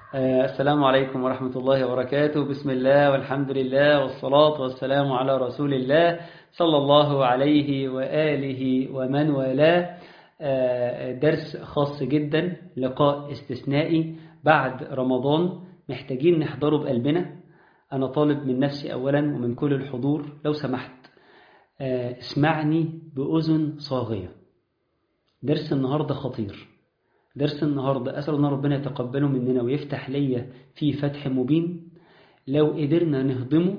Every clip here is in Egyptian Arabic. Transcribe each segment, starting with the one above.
السلام عليكم ورحمة الله وبركاته بسم الله والحمد لله والصلاة والسلام على رسول الله صلى الله عليه وآله ومن والاه درس خاص جدا لقاء استثنائي بعد رمضان محتاجين نحضره بقلبنا أنا طالب من نفسي أولا ومن كل الحضور لو سمحت اسمعني بأذن صاغية درس النهاردة خطير درس النهاردة أسأل الله ربنا يتقبله مننا ويفتح ليا في فتح مبين لو قدرنا نهضمه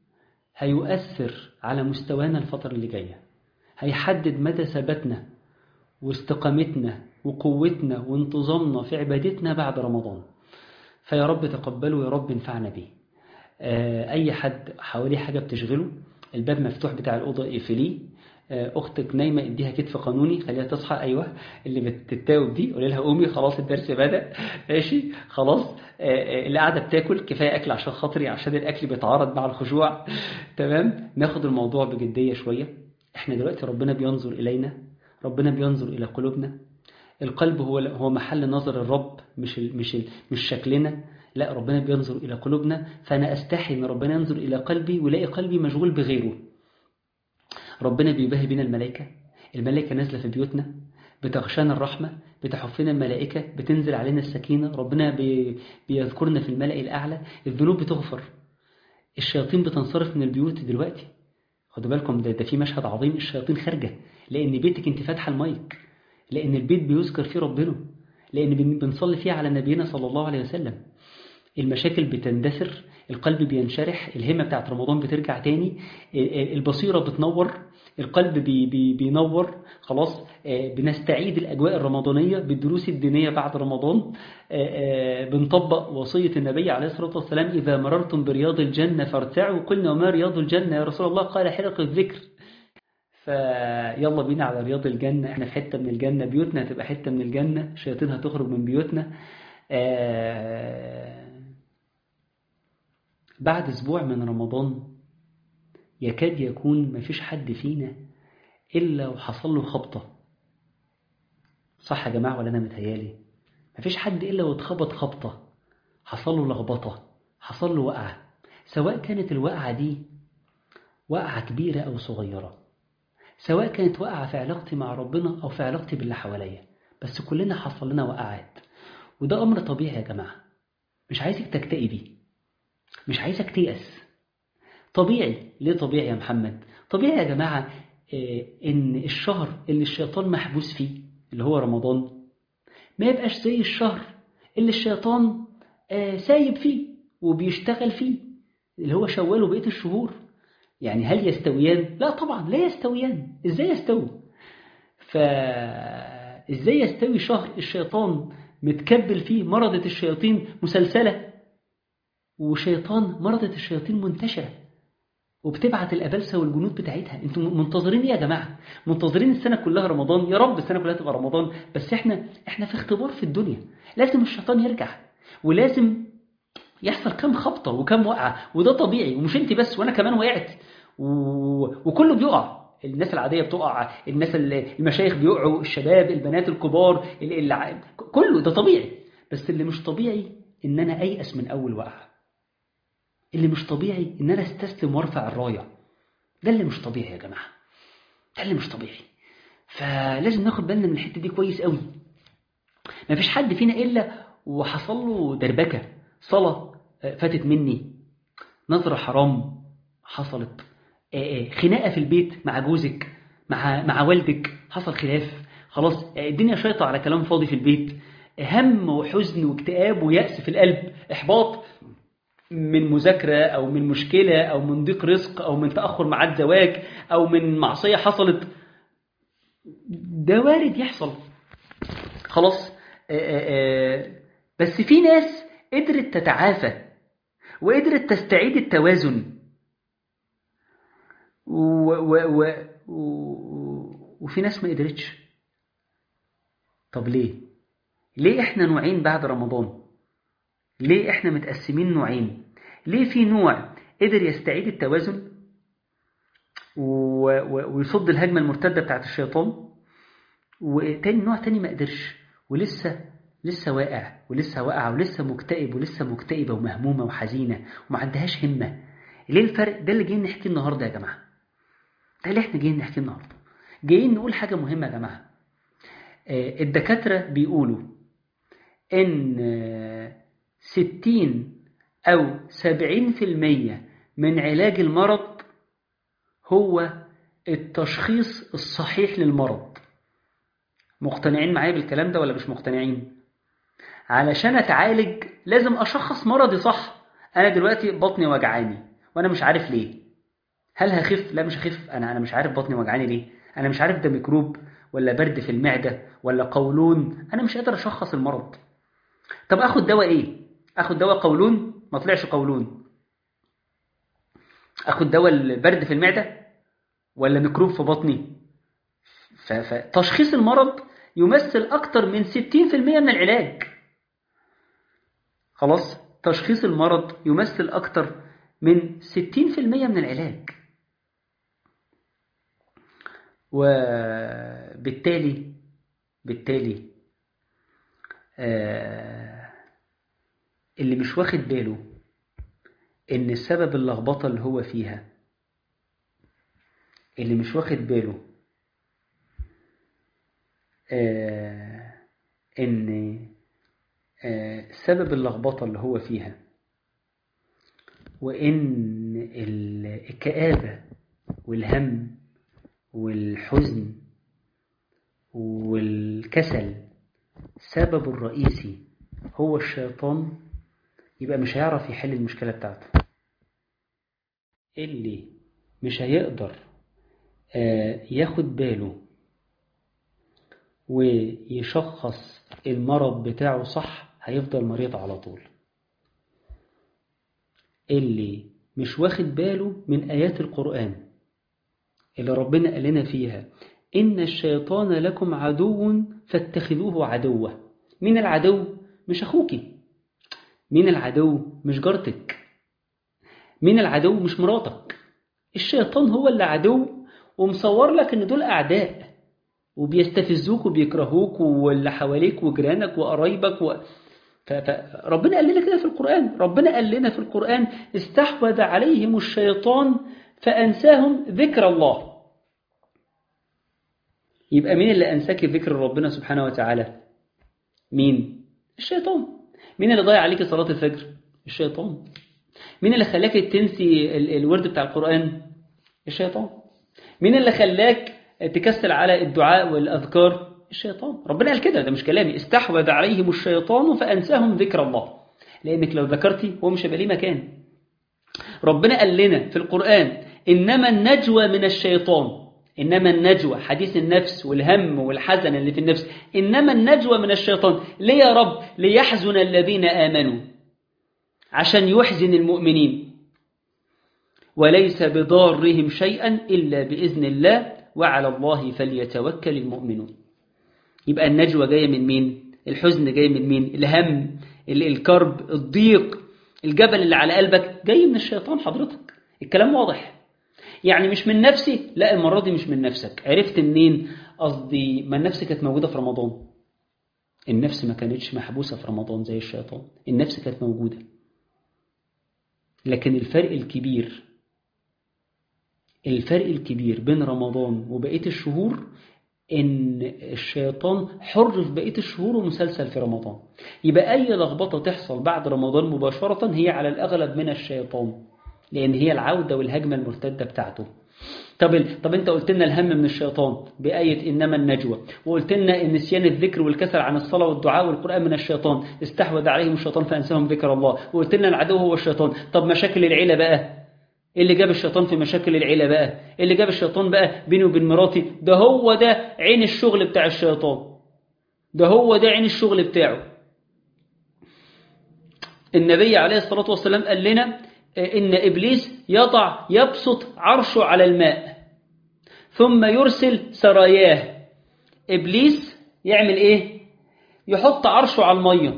هيؤثر على مستوانا الفترة اللي جاية هيحدد مدى ثباتنا واستقامتنا وقوتنا وانتظامنا في عبادتنا بعد رمضان فيا رب تقبله يا رب انفعنا به أي حد حواليه حاجة بتشغله الباب مفتوح بتاع الأوضة اقفليه اختك نايمه اديها كتف قانوني خليها تصحى ايوه اللي بتتاوب دي قولي لها قومي خلاص الدرس بدا ماشي خلاص اللي قاعده بتاكل كفايه اكل عشان خاطري عشان الاكل بيتعارض مع الخشوع تمام ناخد الموضوع بجديه شويه احنا دلوقتي ربنا بينظر الينا ربنا بينظر الى قلوبنا القلب هو هو محل نظر الرب مش ال مش ال مش شكلنا لا ربنا بينظر الى قلوبنا فانا استحي ان ربنا ينظر الى قلبي ويلاقي قلبي مشغول بغيره ربنا بيباهي بينا الملائكة الملائكة نازلة في بيوتنا بتغشانا الرحمة بتحفنا الملائكة بتنزل علينا السكينة ربنا بي بيذكرنا في الملأ الأعلى الذنوب بتغفر الشياطين بتنصرف من البيوت دلوقتي خدوا بالكم ده, ده في مشهد عظيم الشياطين خارجة لأن بيتك انت فاتحة المايك لأن البيت بيذكر فيه ربنا لأن بنصلي فيه على نبينا صلى الله عليه وسلم المشاكل بتندثر القلب بينشرح الهمة بتاعت رمضان بترجع تاني البصيرة بتنور القلب بي بي بينور خلاص بنستعيد الأجواء الرمضانية بالدروس الدينية بعد رمضان بنطبق وصية النبي عليه الصلاة والسلام إذا مررتم برياض الجنة فارتعوا قلنا وما رياض الجنة يا رسول الله قال حلق الذكر فيلا بينا على رياض الجنة احنا في حتة من الجنة بيوتنا هتبقى حتة من الجنة الشياطين هتخرج من بيوتنا بعد اسبوع من رمضان يكاد يكون مفيش حد فينا إلا وحصل له خبطة صح يا جماعة ولا أنا متهيالي مفيش حد إلا واتخبط خبطة حصل له لخبطة حصل له وقعة سواء كانت الوقعة دي وقعة كبيرة أو صغيرة سواء كانت وقعة في علاقتي مع ربنا أو في علاقتي باللي حواليا بس كلنا حصل لنا وقعات وده أمر طبيعي يا جماعة مش عايزك تكتئبي مش عايزك تيأس طبيعي ليه طبيعي يا محمد طبيعي يا جماعة ان الشهر اللي الشيطان محبوس فيه اللي هو رمضان ما يبقاش زي الشهر اللي الشيطان سايب فيه وبيشتغل فيه اللي هو شوال وبقية الشهور يعني هل يستويان؟ لا طبعا لا يستويان ازاي يستوي؟ فازاي يستوي شهر الشيطان متكبل فيه مرضة الشياطين مسلسلة وشيطان مرضة الشياطين منتشرة وبتبعت الأبلسة والجنود بتاعتها انتم منتظرين ايه يا جماعة منتظرين السنة كلها رمضان يا رب السنة كلها تبقى رمضان بس احنا احنا في اختبار في الدنيا لازم الشيطان يرجع ولازم يحصل كم خبطة وكم وقعة وده طبيعي ومش انت بس وانا كمان وقعت و... وكله بيقع الناس العادية بتقع الناس المشايخ بيقعوا الشباب البنات الكبار اللي... كله ده طبيعي بس اللي مش طبيعي ان انا ايأس من اول وقعه اللي مش طبيعي ان انا استسلم وارفع الرايه ده اللي مش طبيعي يا جماعه ده اللي مش طبيعي فلازم ناخد بالنا من الحته دي كويس قوي مفيش حد فينا الا وحصل له دربكه صلاه فاتت مني نظره حرام حصلت خناقه في البيت مع جوزك مع مع والدك حصل خلاف خلاص الدنيا شايطه على كلام فاضي في البيت هم وحزن واكتئاب ويأس في القلب احباط من مذاكرة أو من مشكلة أو من ضيق رزق أو من تأخر ميعاد زواج أو من معصية حصلت ده وارد يحصل خلاص آآ آآ بس في ناس قدرت تتعافى وقدرت تستعيد التوازن و و و و وفي ناس ما قدرتش طب ليه ليه احنا نوعين بعد رمضان ليه احنا متقسمين نوعين ليه في نوع قدر يستعيد التوازن و... و... ويصد الهجمة المرتدة بتاعت الشيطان وتاني نوع تاني ما قدرش ولسه لسه واقع ولسه واقعة ولسه مكتئب ولسه مكتئبة ومهمومة وحزينة وما عندهاش همة ليه الفرق ده اللي جايين نحكيه النهاردة يا جماعة ده اللي احنا جايين نحكيه النهاردة جايين نقول حاجة مهمة يا جماعة آه، الدكاترة بيقولوا إن آه، ستين أو سبعين في المية من علاج المرض هو التشخيص الصحيح للمرض مقتنعين معايا بالكلام ده ولا مش مقتنعين علشان اتعالج لازم اشخص مرضي صح انا دلوقتي بطني وجعاني وانا مش عارف ليه هل هخف لا مش هخف انا انا مش عارف بطني وجعاني ليه انا مش عارف ده ميكروب ولا برد في المعده ولا قولون انا مش قادر اشخص المرض طب اخد دواء ايه اخد دواء قولون ما طلعش قولون اخد دواء البرد في المعده ولا ميكروب في بطني ف- فتشخيص المرض يمثل اكتر من 60% من العلاج خلاص تشخيص المرض يمثل اكتر من 60% من العلاج وبالتالي بالتالي آه، اللي مش واخد باله ان السبب اللخبطه اللي هو فيها اللي مش واخد باله آه، ان آه، سبب اللخبطه اللي هو فيها وان ال- الكآبه والهم والحزن والكسل سببه الرئيسي هو الشيطان يبقى مش هيعرف يحل المشكلة بتاعته اللي مش هيقدر آه، ياخد باله ويشخص المرض بتاعه صح هيفضل مريض على طول اللي مش واخد باله من آيات القرآن اللي ربنا قال لنا فيها إن الشيطان لكم عدو فاتخذوه عدوة مين العدو؟ مش أخوكي مين العدو؟ مش جارتك مين العدو؟ مش مراتك الشيطان هو اللي عدو ومصور لك إن دول أعداء وبيستفزوك وبيكرهوك واللي حواليك وجيرانك وقرايبك و... ف- فربنا قال لنا كده في القرآن ربنا قال لنا في القرآن استحوذ عليهم الشيطان فأنساهم ذكر الله يبقى مين اللي أنساك ذكر ربنا سبحانه وتعالى مين الشيطان مين اللي ضيع عليك صلاة الفجر الشيطان مين اللي خلاك تنسي ال- الورد بتاع القرآن الشيطان مين اللي خلاك تكسل على الدعاء والأذكار الشيطان ربنا قال كده ده مش كلامي استحوذ عليهم الشيطان فأنساهم ذكر الله لأنك لو ذكرتي هو مش هيبقى ليه مكان ربنا قال لنا في القرآن إنما النجوى من الشيطان إنما النجوى حديث النفس والهم والحزن اللي في النفس إنما النجوى من الشيطان ليه يا رب ليحزن الذين آمنوا عشان يحزن المؤمنين وليس بضارهم شيئا إلا بإذن الله وعلى الله فليتوكل المؤمنون يبقى النجوى جاية من مين الحزن جاي من مين الهم ال- الكرب الضيق الجبل اللي على قلبك جاي من الشيطان حضرتك الكلام واضح يعني مش من نفسي لا المرة دي مش من نفسك عرفت منين قصدي ما النفس كانت موجودة في رمضان النفس ما كانتش محبوسة في رمضان زي الشيطان النفس كانت موجودة لكن الفرق الكبير الفرق الكبير بين رمضان وبقية الشهور إن الشيطان حر في بقية الشهور ومسلسل في رمضان يبقى أي لخبطة تحصل بعد رمضان مباشرة هي على الأغلب من الشيطان لأن هي العودة والهجمة المرتدة بتاعته طب ال- طب انت قلت لنا الهم من الشيطان بآية إنما النجوى وقلت لنا ان نسيان الذكر والكسل عن الصلاة والدعاء والقرآن من الشيطان استحوذ عليهم الشيطان فأنساهم ذكر الله وقلت لنا العدو هو الشيطان طب مشاكل العيلة بقى ايه اللي جاب الشيطان في مشاكل العيلة بقى ايه اللي جاب الشيطان بقى بيني وبين مراتي ده هو ده عين الشغل بتاع الشيطان ده هو ده عين الشغل بتاعه النبي عليه الصلاة والسلام قال لنا إن إبليس يضع يبسط عرشه على الماء ثم يرسل سراياه إبليس يعمل إيه؟ يحط عرشه على المية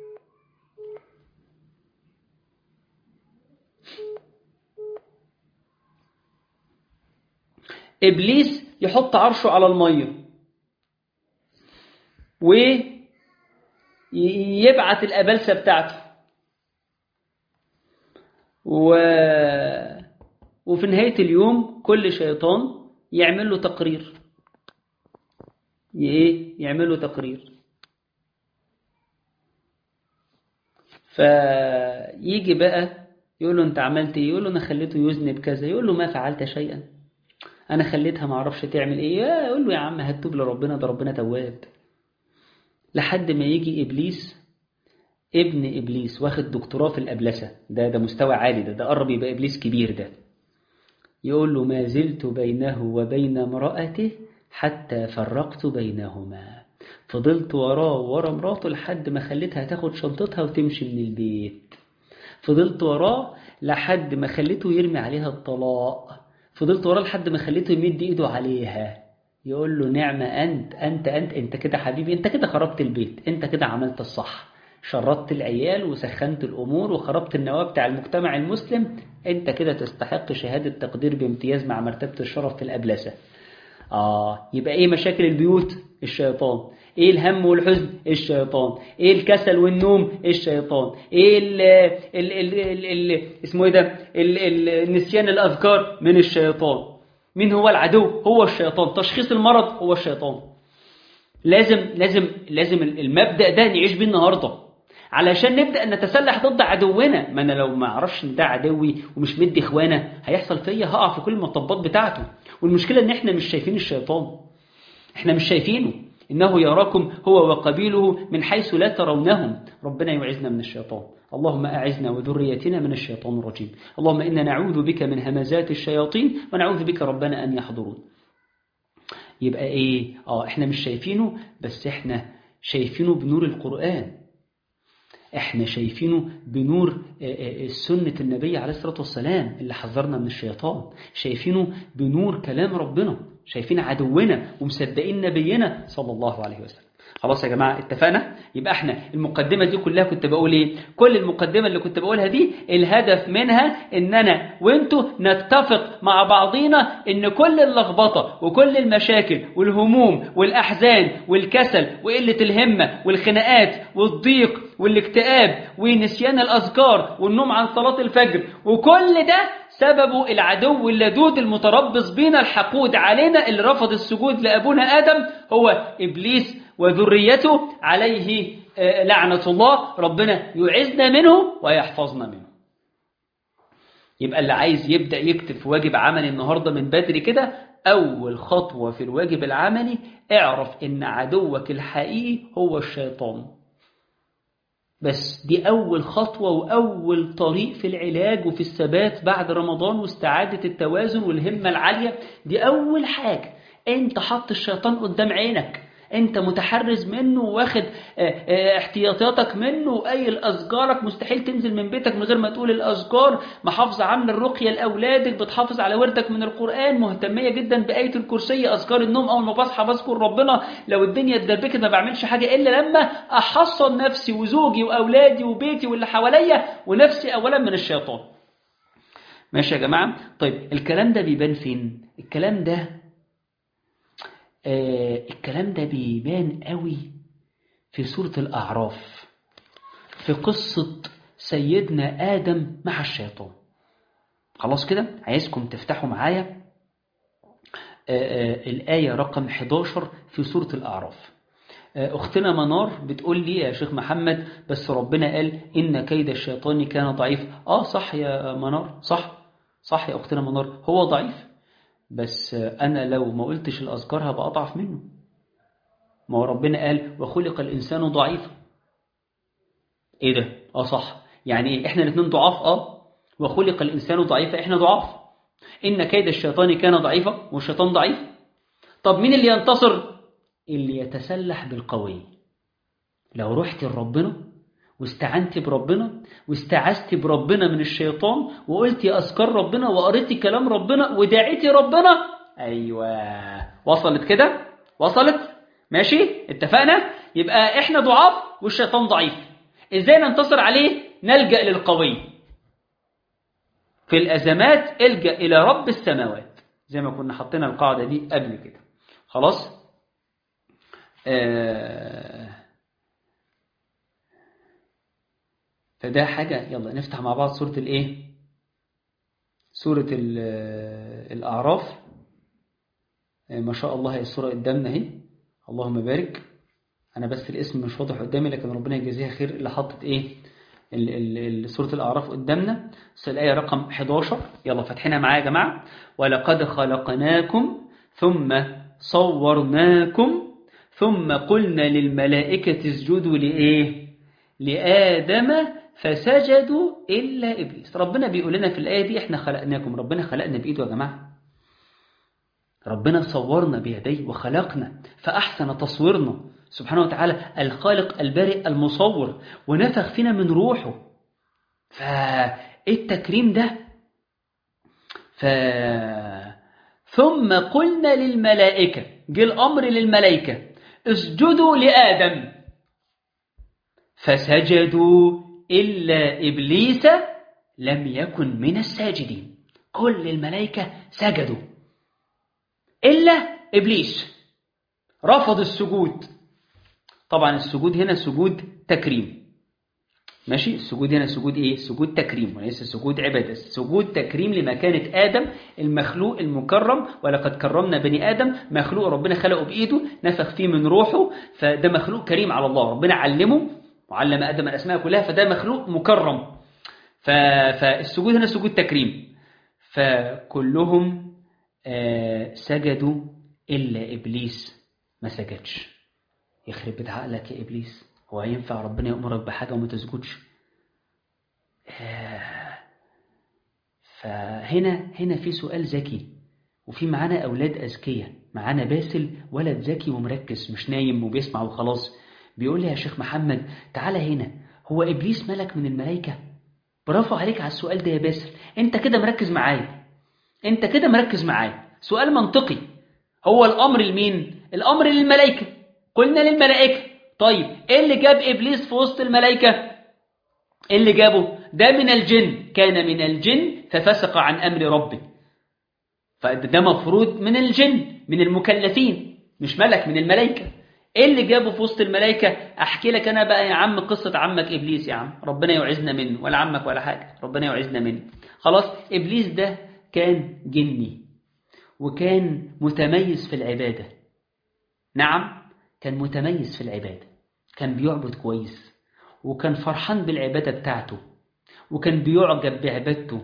إبليس يحط عرشه على المية يبعت الأبلسة بتاعته و... وفي نهاية اليوم كل شيطان يعمل له تقرير ايه يعمل له تقرير فيجي بقى يقول له انت عملت ايه يقول له انا خليته يذنب كذا يقول له ما فعلت شيئا انا خليتها ما اعرفش تعمل ايه يقول له يا عم هتوب لربنا ده ربنا تواب لحد ما يجي ابليس ابن ابليس واخد دكتوراه في الابلسه ده ده مستوى عالي ده ده قرب يبقى ابليس كبير ده يقول له ما زلت بينه وبين امرأته حتى فرقت بينهما فضلت وراه ورا مراته لحد ما خليتها تاخد شنطتها وتمشي من البيت فضلت وراه لحد ما خليته يرمي عليها الطلاق فضلت وراه لحد ما خليته يمد ايده عليها يقول له نعمة أنت أنت أنت أنت كده حبيبي أنت كده خربت البيت أنت كده عملت الصح شردت العيال وسخنت الأمور وخربت النواة بتاع المجتمع المسلم أنت كده تستحق شهادة تقدير بامتياز مع مرتبة الشرف في الأبلسة آه يبقى إيه مشاكل البيوت الشيطان ايه الهم والحزن الشيطان ايه الكسل والنوم الشيطان ايه ال ال ال ال ال اسمه ايه ده ال ال نسيان الاذكار من الشيطان مين هو العدو هو الشيطان تشخيص المرض هو الشيطان لازم لازم لازم المبدا ده نعيش بيه النهارده علشان نبدا نتسلح ضد عدونا ما انا لو ما اعرفش ان ده عدوي ومش مدي اخوانا هيحصل فيا هقع في كل المطبات بتاعته والمشكله ان احنا مش شايفين الشيطان احنا مش شايفينه إنه يراكم هو وقبيله من حيث لا ترونهم ربنا يعزنا من الشيطان اللهم أعزنا وذريتنا من الشيطان الرجيم اللهم إنا نعوذ بك من همزات الشياطين ونعوذ بك ربنا أن يحضرون يبقى إيه آه إحنا مش شايفينه بس إحنا شايفينه بنور القرآن إحنا شايفينه بنور سنة النبي عليه الصلاة والسلام اللي حذرنا من الشيطان شايفينه بنور كلام ربنا شايفين عدونا ومصدقين نبينا صلى الله عليه وسلم خلاص يا جماعة اتفقنا يبقى احنا المقدمة دي كلها كنت بقول ايه كل المقدمة اللي كنت بقولها دي الهدف منها ان انا وانتوا نتفق مع بعضينا ان كل اللخبطة وكل المشاكل والهموم والاحزان والكسل وقلة الهمة والخناقات والضيق والاكتئاب ونسيان الاذكار والنوم عن صلاة الفجر وكل ده سببه العدو اللدود المتربص بينا الحقود علينا اللي رفض السجود لأبونا آدم هو إبليس وذريته عليه لعنة الله ربنا يعزنا منه ويحفظنا منه يبقى اللي عايز يبدأ يكتب في واجب عملي النهاردة من بدري كده أول خطوة في الواجب العملي اعرف إن عدوك الحقيقي هو الشيطان بس دي أول خطوة وأول طريق في العلاج وفي الثبات بعد رمضان واستعادة التوازن والهمة العالية دي أول حاجة أنت حط الشيطان قدام عينك أنت متحرز منه واخد احتياطاتك منه وقايل أذكارك مستحيل تنزل من بيتك من غير ما تقول الأذكار محافظة عاملة الرقية لأولادك بتحافظ على وردك من القرآن مهتمية جدا بآية الكرسي أذكار النوم أول ما بصحى بذكر ربنا لو الدنيا اتدربكت ما بعملش حاجة إلا لما أحصن نفسي وزوجي وأولادي وبيتي واللي حواليا ونفسي أولا من الشيطان ماشي يا جماعة طيب الكلام ده بيبان فين الكلام ده آه الكلام ده بيبان قوي في سورة الأعراف في قصة سيدنا آدم مع الشيطان خلاص كده عايزكم تفتحوا معايا آه آه الآية رقم 11 في سورة الأعراف أختنا منار بتقول لي يا شيخ محمد بس ربنا قال إن كيد الشيطان كان ضعيف آه صح يا منار صح صح يا أختنا منار هو ضعيف بس أنا لو ما قلتش الأذكار هبقى أضعف منه ما هو ربنا قال وخلق الإنسان ضعيفا إيه ده؟ آه صح يعني إيه؟ إحنا الاثنين ضعاف آه وخلق الإنسان ضعيفا إحنا ضعاف إن كيد الشيطان كان ضعيفا والشيطان ضعيف طب مين اللي ينتصر؟ اللي يتسلح بالقوي لو رحت لربنا واستعنت بربنا واستعذت بربنا من الشيطان وقلت يا أذكار ربنا وقريت كلام ربنا ودعيتي ربنا أيوة وصلت كده وصلت ماشي اتفقنا يبقى احنا ضعاف والشيطان ضعيف ازاي ننتصر عليه نلجأ للقوي في الأزمات الجأ إلى رب السماوات زي ما كنا حطينا القاعدة دي قبل كده خلاص آه فده حاجة يلا نفتح مع بعض سورة الايه سورة الأعراف ما شاء الله هي السورة قدامنا اهي اللهم بارك أنا بس الاسم مش واضح قدامي لكن ربنا يجازيها خير اللي حطت ايه سورة الأعراف قدامنا الآية رقم 11 يلا فاتحينها معايا يا جماعة ولقد خلقناكم ثم صورناكم ثم قلنا للملائكة اسجدوا لإيه لآدم فسجدوا إلا إبليس ربنا بيقول لنا في الآية دي إحنا خلقناكم ربنا خلقنا بإيده يا جماعة ربنا صورنا بيديه وخلقنا فأحسن تصويرنا سبحانه وتعالى الخالق البارئ المصور ونفخ فينا من روحه فالتكريم ده ف ثم قلنا للملائكة جه الأمر للملائكة اسجدوا لآدم فسجدوا إلا إبليس لم يكن من الساجدين كل الملائكة سجدوا إلا إبليس رفض السجود طبعا السجود هنا سجود تكريم ماشي السجود هنا سجود ايه سجود تكريم وليس سجود عباده سجود تكريم لمكانه ادم المخلوق المكرم ولقد كرمنا بني ادم مخلوق ربنا خلقه بايده نفخ فيه من روحه فده مخلوق كريم على الله ربنا علمه وعلم ادم الاسماء كلها فده مخلوق مكرم ف... فالسجود هنا سجود تكريم فكلهم آه سجدوا الا ابليس ما سجدش يخرب بيت عقلك يا ابليس هو ينفع ربنا يأمرك بحاجة وما تسجدش فهنا هنا في سؤال ذكي وفي معانا أولاد أذكياء معانا باسل ولد ذكي ومركز مش نايم وبيسمع وخلاص بيقول لي يا شيخ محمد تعالى هنا هو إبليس ملك من الملائكة برافو عليك على السؤال ده يا باسل انت كده مركز معايا انت كده مركز معايا سؤال منطقي هو الأمر لمين الأمر للملائكة قلنا للملائكة طيب ايه اللي جاب ابليس في وسط الملائكه ايه اللي جابه ده من الجن كان من الجن ففسق عن امر ربه فده مفروض من الجن من المكلفين مش ملك من الملائكه ايه اللي جابه في وسط الملائكه احكي لك انا بقى يا عم قصه عمك ابليس يا عم ربنا يعزنا منه ولا عمك ولا حاجه ربنا يعزنا منه خلاص ابليس ده كان جني وكان متميز في العباده نعم كان متميز في العبادة كان بيعبد كويس وكان فرحان بالعبادة بتاعته وكان بيعجب بعبادته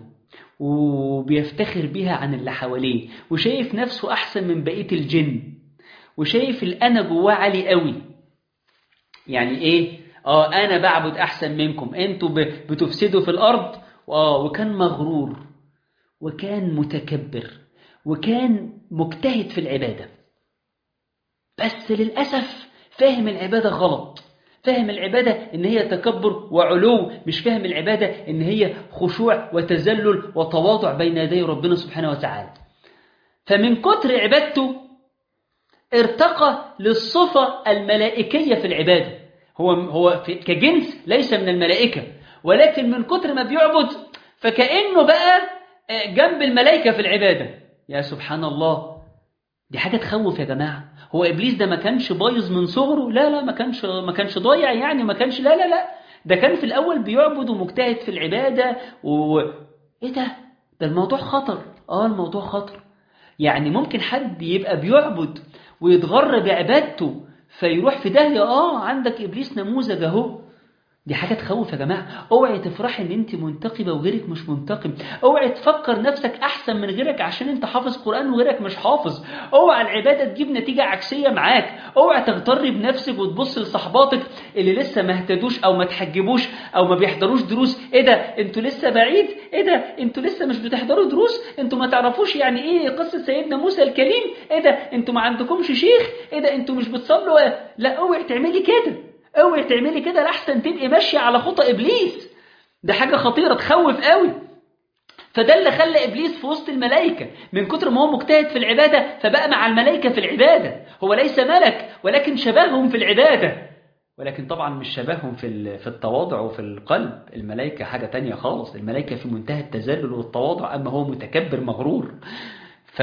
وبيفتخر بيها عن اللي حواليه وشايف نفسه أحسن من بقية الجن وشايف الأنا جواه عالي قوي يعني إيه؟ آه أنا بعبد أحسن منكم أنتوا بتفسدوا في الأرض آه وكان مغرور وكان متكبر وكان مجتهد في العبادة بس للأسف فاهم العبادة غلط فاهم العبادة إن هي تكبر وعلو مش فاهم العبادة إن هي خشوع وتذلل وتواضع بين يدي ربنا سبحانه وتعالى فمن كتر عبادته ارتقى للصفة الملائكية في العبادة هو هو في كجنس ليس من الملائكة ولكن من كتر ما بيعبد فكأنه بقى جنب الملائكة في العبادة يا سبحان الله دي حاجة تخوف يا جماعة هو ابليس ده ما كانش بايظ من صغره لا لا ما كانش ما كانش ضايع يعني ما كانش لا لا لا ده كان في الاول بيعبد ومجتهد في العباده و ايه ده ده الموضوع خطر اه الموضوع خطر يعني ممكن حد يبقى بيعبد ويتغر بعبادته فيروح في داهيه اه عندك ابليس نموذج اهو دي حاجة تخوف يا جماعة اوعي تفرحي ان انت منتقبة وغيرك مش منتقب اوعي تفكر نفسك احسن من غيرك عشان انت حافظ قرآن وغيرك مش حافظ اوعى العبادة تجيب نتيجة عكسية معاك اوعي تغتري بنفسك وتبص لصحباتك اللي لسه ما اهتدوش او ما تحجبوش او ما بيحضروش دروس ايه ده انتوا لسه بعيد ايه ده انتوا لسه مش بتحضروا دروس انتوا ما تعرفوش يعني ايه قصة سيدنا موسى الكريم ايه ده انتوا ما عندكمش شيخ ايه ده انتوا مش بتصلوا لا اوعي تعملي كده اوعي تعملي كده لحسن تبقي ماشيه على خطى ابليس ده حاجه خطيره تخوف قوي فده اللي خلى ابليس في وسط الملائكه من كتر ما هو مجتهد في العباده فبقى مع الملائكه في العباده هو ليس ملك ولكن شبههم في العباده ولكن طبعا مش شبههم في في التواضع وفي القلب الملائكه حاجه تانية خالص الملائكه في منتهى التذلل والتواضع اما هو متكبر مغرور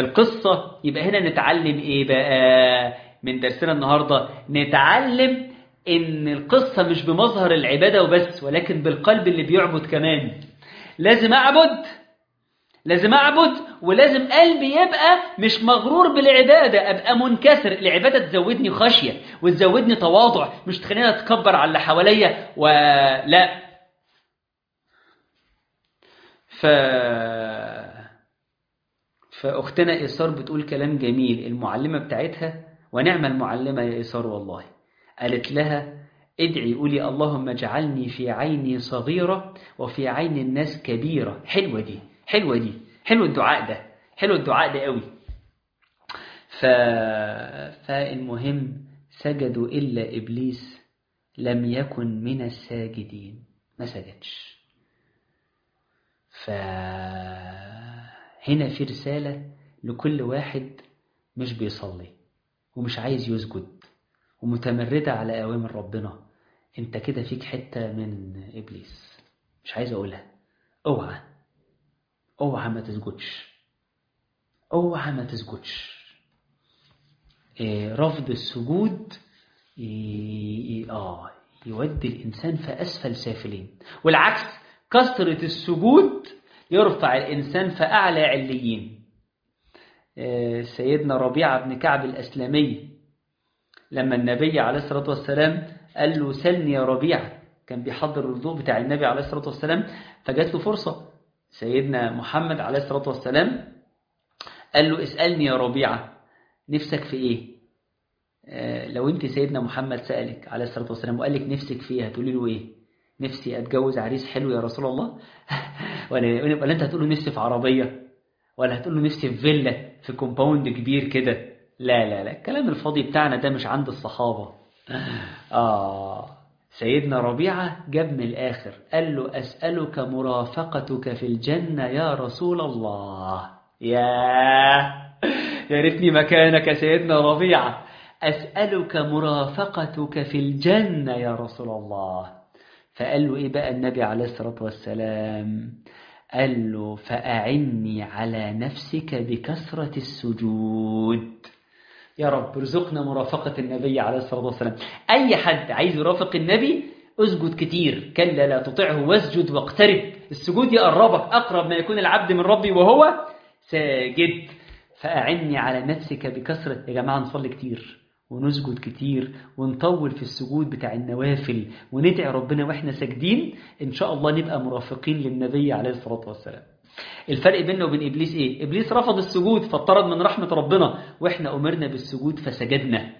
فالقصه يبقى هنا نتعلم ايه بقى من درسنا النهارده نتعلم إن القصة مش بمظهر العبادة وبس ولكن بالقلب اللي بيعبد كمان لازم أعبد لازم أعبد ولازم قلبي يبقى مش مغرور بالعبادة أبقى منكسر العبادة تزودني خشية وتزودني تواضع مش تخليني أتكبر على اللي حواليا ولا ف... فأختنا إيسار بتقول كلام جميل المعلمة بتاعتها ونعم المعلمة يا إيسار والله قالت لها ادعي قولي اللهم اجعلني في عيني صغيرة وفي عين الناس كبيرة حلوة دي حلوة دي حلو الدعاء ده حلو الدعاء ده قوي ف... فالمهم سجدوا إلا إبليس لم يكن من الساجدين ما سجدش فهنا في رسالة لكل واحد مش بيصلي ومش عايز يسجد ومتمردة على أوامر ربنا انت كده فيك حتة من إبليس مش عايز أقولها اوعى اوعى ما تسجدش اوعى ما تسجدش إيه رفض السجود إيه آه يودي الإنسان في أسفل سافلين والعكس كثرة السجود يرفع الإنسان في أعلى عليين إيه سيدنا ربيعة بن كعب الأسلمي لما النبي عليه الصلاة والسلام قال له سلني يا ربيعة كان بيحضر الوضوء بتاع النبي عليه الصلاة والسلام فجات له فرصة سيدنا محمد عليه الصلاة والسلام قال له اسألني يا ربيعة نفسك في ايه آه لو انت سيدنا محمد سألك عليه الصلاة والسلام وقال لك نفسك في ايه هتقولي له ايه نفسي اتجوز عريس حلو يا رسول الله ولا ولا انت هتقول له نفسي في عربية ولا هتقول له نفسي في فيلا في كومباوند كبير كده لا لا لا الكلام الفاضي بتاعنا ده مش عند الصحابة آه سيدنا ربيعة جاب من الآخر قال له أسألك مرافقتك في الجنة يا رسول الله يا يا ريتني مكانك سيدنا ربيعة أسألك مرافقتك في الجنة يا رسول الله فقال له إيه بقى النبي عليه الصلاة والسلام قال له فأعني على نفسك بكثرة السجود يا رب ارزقنا مرافقة النبي عليه الصلاة والسلام أي حد عايز يرافق النبي اسجد كتير كلا لا تطعه واسجد واقترب السجود يقربك أقرب ما يكون العبد من ربي وهو ساجد فأعني على نفسك بكثرة يا جماعة نصلي كتير ونسجد كتير ونطول في السجود بتاع النوافل وندعي ربنا واحنا ساجدين إن شاء الله نبقى مرافقين للنبي عليه الصلاة والسلام الفرق بينه وبين إبليس إيه؟ إبليس رفض السجود فاطرد من رحمة ربنا وإحنا أمرنا بالسجود فسجدنا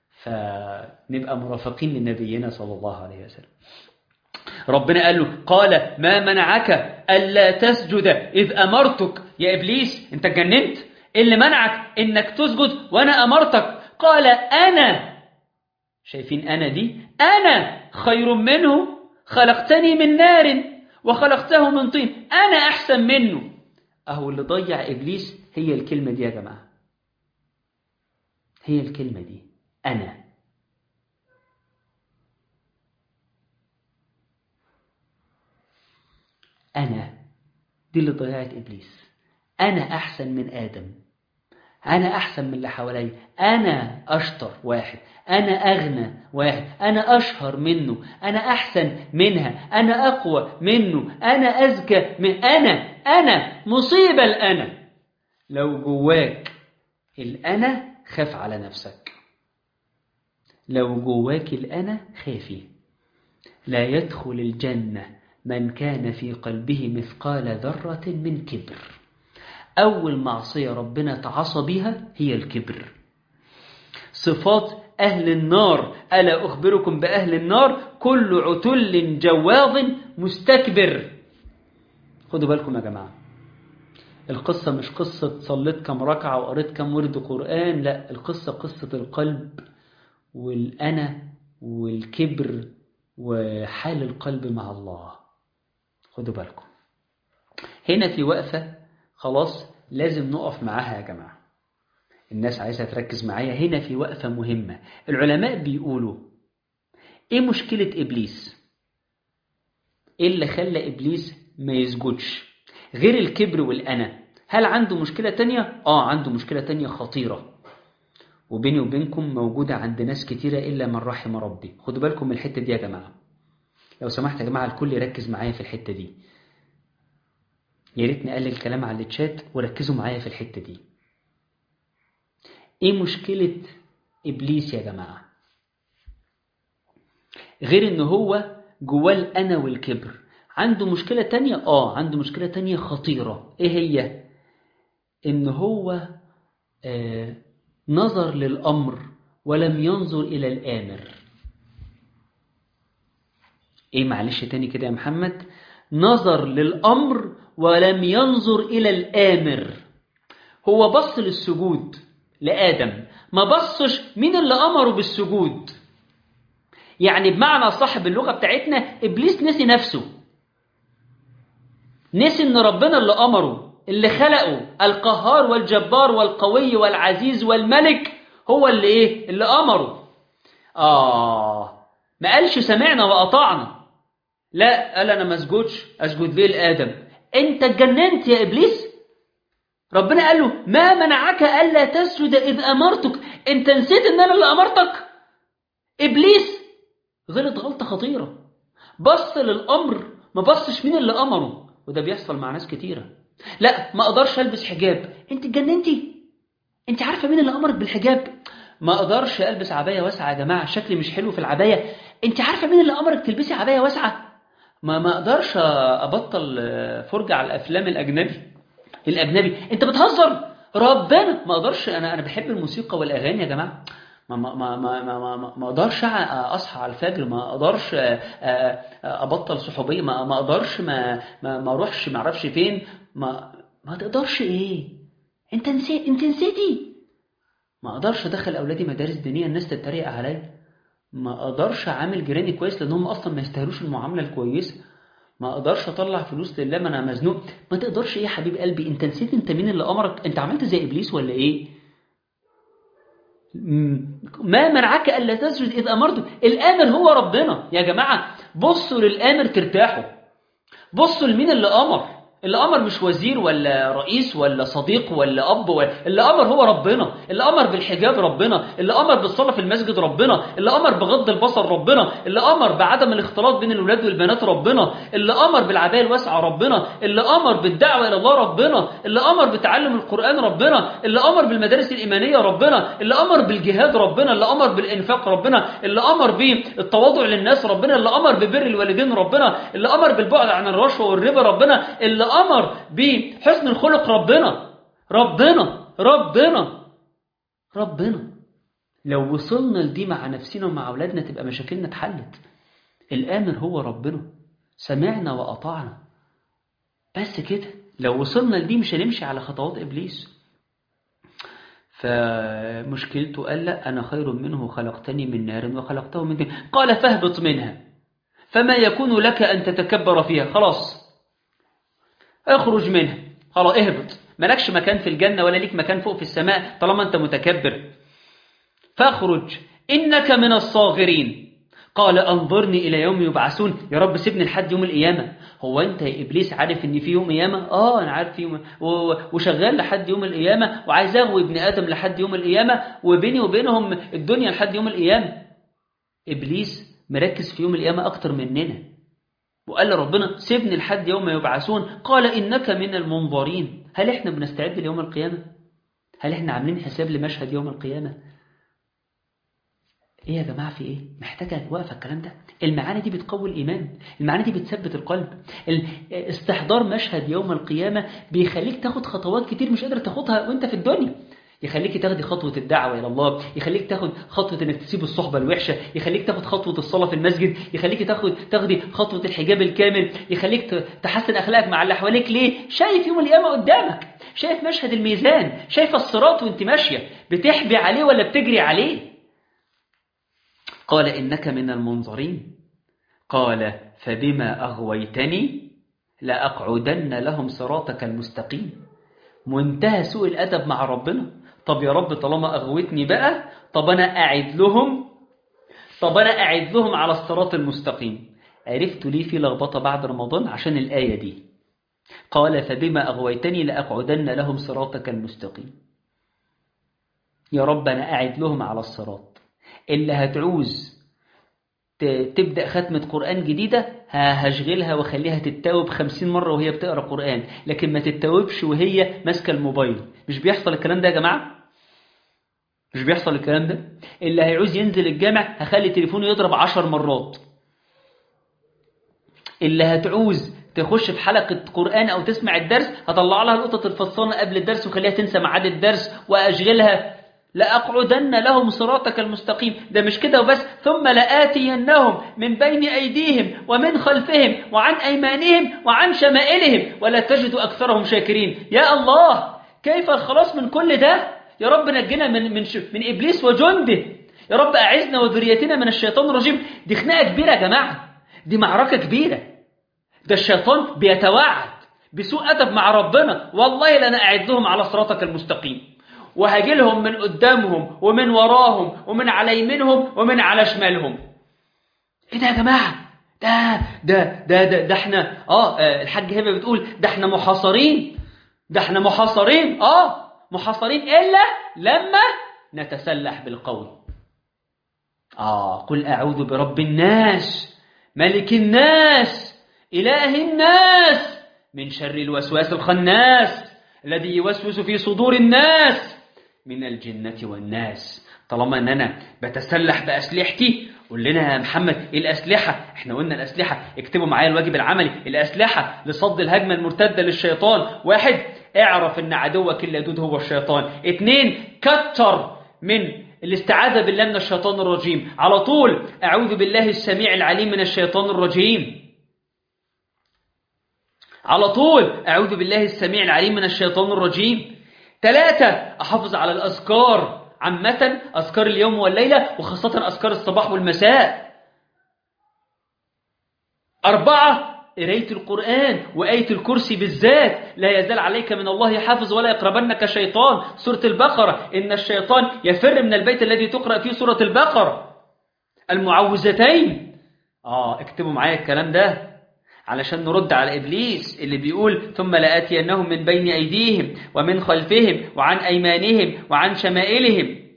فنبقى مرافقين لنبينا صلى الله عليه وسلم ربنا قال له قال ما منعك ألا تسجد إذ أمرتك يا إبليس أنت اتجننت اللي منعك إنك تسجد وأنا أمرتك قال أنا شايفين أنا دي أنا خير منه خلقتني من نار وخلقته من طين أنا أحسن منه أهو اللي ضيع إبليس هي الكلمة دي يا جماعة هي الكلمة دي أنا أنا دي اللي ضيعت إبليس أنا أحسن من آدم أنا أحسن من اللي حواليا أنا أشطر واحد أنا أغنى واحد أنا أشهر منه أنا أحسن منها أنا أقوى منه أنا أذكى من أنا أنا مصيبة الأنا لو جواك الأنا خاف على نفسك لو جواك الأنا خافي لا يدخل الجنة من كان في قلبه مثقال ذرة من كبر أول معصية ربنا تعصى بها هي الكبر صفات أهل النار ألا أخبركم بأهل النار كل عتل جواظ مستكبر خدوا بالكم يا جماعة القصة مش قصة صليت كم ركعة وقريت كم ورد قرآن لا القصة قصة القلب والأنا والكبر وحال القلب مع الله خدوا بالكم هنا في وقفة خلاص لازم نقف معاها يا جماعة الناس عايزة تركز معايا هنا في وقفة مهمة العلماء بيقولوا ايه مشكلة إبليس ايه اللي خلى إبليس ما يسجدش غير الكبر والأنا هل عنده مشكلة تانية؟ آه عنده مشكلة تانية خطيرة وبيني وبينكم موجودة عند ناس كتيرة إلا من رحم ربي خدوا بالكم من الحتة دي يا جماعة لو سمحت يا جماعة الكل يركز معايا في الحتة دي يا ريت نقلل الكلام على الشات وركزوا معايا في الحتة دي ايه مشكلة ابليس يا جماعة غير ان هو جواه الانا والكبر عنده مشكلة تانية اه عنده مشكلة تانية خطيرة ايه هي ان هو آه نظر للامر ولم ينظر الى الامر ايه معلش تاني كده يا محمد نظر للامر ولم ينظر الى الامر هو بص للسجود لآدم ما بصش مين اللي أمره بالسجود يعني بمعنى صاحب اللغة بتاعتنا إبليس نسي نفسه نسي إن ربنا اللي أمره اللي خلقه القهار والجبار والقوي والعزيز والملك هو اللي إيه اللي أمره آه ما قالش سمعنا وأطعنا لا قال أنا ما اسجدش أسجد ليه لآدم أنت اتجننت يا إبليس ربنا قال له ما منعك ألا تسجد إذ أمرتك أنت نسيت إن أنا اللي أمرتك إبليس غلط غلطة خطيرة بص للأمر ما بصش مين اللي أمره وده بيحصل مع ناس كتيرة لا ما أقدرش ألبس حجاب أنت اتجننتي أنت عارفة مين اللي أمرك بالحجاب ما أقدرش ألبس عباية واسعة يا جماعة شكلي مش حلو في العباية أنت عارفة مين اللي أمرك تلبسي عباية واسعة ما ما أقدرش أبطل فرجة على الأفلام الأجنبي الاجنبي انت بتهزر ربنا ما اقدرش انا انا بحب الموسيقى والاغاني يا جماعه ما ما ما ما ما ما, ما اقدرش اصحى على الفجر ما اقدرش ابطل صحوبيه ما ما اقدرش ما ما, ما اروحش ما اعرفش فين ما ما تقدرش ايه انت نسيت انت نسيتي ما اقدرش ادخل اولادي مدارس دينيه الناس تتريق عليا ما اقدرش اعامل جيراني كويس لانهم اصلا ما يستاهلوش المعامله الكويسه ما اقدرش اطلع فلوس لله ما انا مزنوق ما تقدرش ايه يا حبيب قلبي انت نسيت انت مين اللي امرك انت عملت زي ابليس ولا ايه ما منعك الا تسجد اذ امرته الامر هو ربنا يا جماعه بصوا للامر ترتاحوا بصوا لمين اللي امر اللي امر مش وزير ولا رئيس ولا صديق ولا اب ولا اللي امر هو ربنا اللي امر بالحجاب ربنا اللي امر بالصلاه في المسجد ربنا اللي امر بغض البصر ربنا اللي امر بعدم الاختلاط بين الولاد والبنات ربنا اللي امر بالعبايه الواسعه ربنا اللي امر بالدعوه الى الله ربنا اللي امر بتعلم القران ربنا اللي امر بالمدارس الايمانيه ربنا اللي امر بالجهاد ربنا اللي امر بالانفاق ربنا اللي امر بالتواضع للناس ربنا اللي امر ببر الوالدين ربنا اللي امر بالبعد عن الرشوه والربا ربنا اللي أمر بحسن الخلق ربنا ربنا ربنا ربنا لو وصلنا لدي مع نفسنا ومع أولادنا تبقى مشاكلنا اتحلت الآمر هو ربنا سمعنا وأطعنا بس كده لو وصلنا لدي مش هنمشي على خطوات إبليس فمشكلته قال لا أنا خير منه خلقتني من نار وخلقته من دين قال فاهبط منها فما يكون لك أن تتكبر فيها خلاص اخرج منها خلاص اهبط مالكش مكان في الجنة ولا ليك مكان فوق في السماء طالما انت متكبر فاخرج إنك من الصاغرين قال أنظرني إلى يوم يبعثون يا رب سيبني لحد يوم القيامة هو أنت يا إبليس عارف إن في يوم قيامة؟ آه أنا عارف في يوم وشغال لحد يوم القيامة وعايز أغوي ابن آدم لحد يوم القيامة وبيني وبينهم الدنيا لحد يوم القيامة إبليس مركز في يوم القيامة أكتر مننا وقال ربنا سيبني لحد يوم يبعثون قال إنك من المنظرين هل إحنا بنستعد ليوم القيامة؟ هل إحنا عاملين حساب لمشهد يوم القيامة؟ ايه يا جماعه في ايه محتاجه واقفه الكلام ده المعاني دي بتقوي الايمان المعاني دي بتثبت القلب استحضار مشهد يوم القيامه بيخليك تاخد خطوات كتير مش قادر تاخدها وانت في الدنيا يخليك تاخدي خطوة الدعوة إلى الله يخليك تاخد خطوة إنك تسيب الصحبة الوحشة يخليك تاخد خطوة الصلاة في المسجد يخليك تاخد تاخدي خطوة الحجاب الكامل يخليك تحسن أخلاقك مع اللي حواليك ليه شايف يوم القيامة قدامك شايف مشهد الميزان شايف الصراط وانت ماشية بتحبي عليه ولا بتجري عليه قال إنك من المنظرين قال فبما أغويتني لأقعدن لهم صراطك المستقيم منتهى سوء الأدب مع ربنا طب يا رب طالما أغويتني بقى طب أنا أعد لهم طب أنا أعد لهم على الصراط المستقيم عرفت ليه في لخبطة بعد رمضان عشان الآية دي قال فبما أغويتني لأقعدن لهم صراطك المستقيم يا رب أنا قاعد لهم على الصراط اللي هتعوز تبدأ ختمة قرآن جديدة هشغلها وخليها تتاوب خمسين مرة وهي بتقرأ قرآن لكن ما تتاوبش وهي ماسكة الموبايل مش بيحصل الكلام ده يا جماعة مش بيحصل الكلام ده اللي هيعوز ينزل الجامع هخلي تليفونه يضرب عشر مرات اللي هتعوز تخش في حلقة قرآن أو تسمع الدرس هطلع لها القطط الفصانة قبل الدرس وخليها تنسى ميعاد الدرس وأشغلها لأقعدن لهم صراطك المستقيم ده مش كده وبس ثم لآتينهم من بين أيديهم ومن خلفهم وعن أيمانهم وعن شمائلهم ولا تجد أكثرهم شاكرين يا الله كيف الخلاص من كل ده يا رب نجنا من, من, من إبليس وجنده يا رب أعزنا وذريتنا من الشيطان الرجيم دي خناقة كبيرة يا جماعة دي معركة كبيرة ده الشيطان بيتوعد بسوء أدب مع ربنا والله لأنا أعد لهم على صراطك المستقيم وهاجي لهم من قدامهم ومن وراهم ومن على يمينهم ومن على شمالهم ايه ده يا جماعه ده ده ده ده, ده احنا اه الحاج هبه بتقول ده احنا محاصرين ده احنا محاصرين اه محاصرين الا لما نتسلح بالقول اه قل اعوذ برب الناس ملك الناس اله الناس من شر الوسواس الخناس الذي يوسوس في صدور الناس من الجنة والناس طالما ان انا بتسلح باسلحتي قول لنا يا محمد ايه الاسلحه احنا قلنا الاسلحه اكتبوا معايا الواجب العملي الاسلحه لصد الهجمه المرتده للشيطان واحد اعرف ان عدوك اللدود هو الشيطان اتنين كتر من الاستعاذة بالله من الشيطان الرجيم على طول أعوذ بالله السميع العليم من الشيطان الرجيم على طول أعوذ بالله السميع العليم من الشيطان الرجيم ثلاثة أحافظ على الأذكار عامة أذكار اليوم والليلة وخاصة أذكار الصباح والمساء أربعة قراية القرآن وآية الكرسي بالذات لا يزال عليك من الله حافظ ولا يقربنك شيطان سورة البقرة إن الشيطان يفر من البيت الذي تقرأ فيه سورة البقرة المعوذتين آه اكتبوا معايا الكلام ده علشان نرد على إبليس اللي بيقول ثم لآتينهم من بين أيديهم ومن خلفهم وعن أيمانهم وعن شمائلهم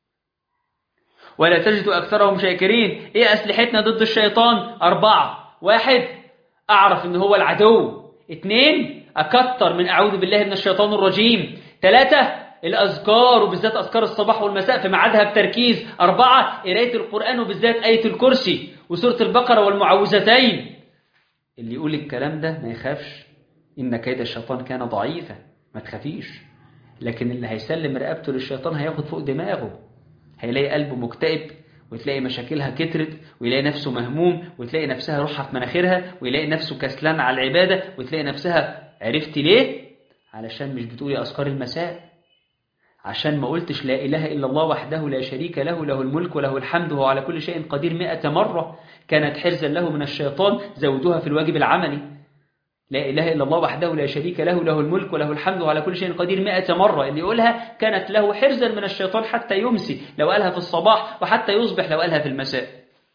ولا تجد أكثرهم شاكرين إيه أسلحتنا ضد الشيطان أربعة واحد أعرف إن هو العدو اثنين أكتر من أعوذ بالله من الشيطان الرجيم ثلاثة الأذكار وبالذات أذكار الصباح والمساء في ميعادها بتركيز أربعة قراية القرآن وبالذات آية الكرسي وسورة البقرة والمعوذتين اللي يقول الكلام ده ما يخافش إن كيد الشيطان كان ضعيفا ما تخافيش لكن اللي هيسلم رقبته للشيطان هياخد فوق دماغه هيلاقي قلبه مكتئب وتلاقي مشاكلها كترت ويلاقي نفسه مهموم وتلاقي نفسها روحها في مناخيرها ويلاقي نفسه كسلان على العبادة وتلاقي نفسها عرفت ليه؟ علشان مش بتقولي أذكار المساء عشان ما قلتش لا إله إلا الله وحده لا شريك له له الملك وله الحمد وهو على كل شيء قدير مئة مرة كانت حرزا له من الشيطان زودوها في الواجب العملي لا إله إلا الله وحده لا شريك له له الملك وله الحمد وعلى كل شيء قدير مئة مرة اللي يقولها كانت له حرزا من الشيطان حتى يمسي لو قالها في الصباح وحتى يصبح لو قالها في المساء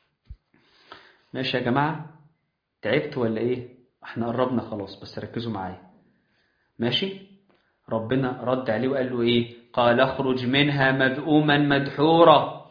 ماشي يا جماعة تعبت ولا إيه احنا قربنا خلاص بس ركزوا معايا ماشي ربنا رد عليه وقال له إيه قال اخرج منها مذءوما مدحورا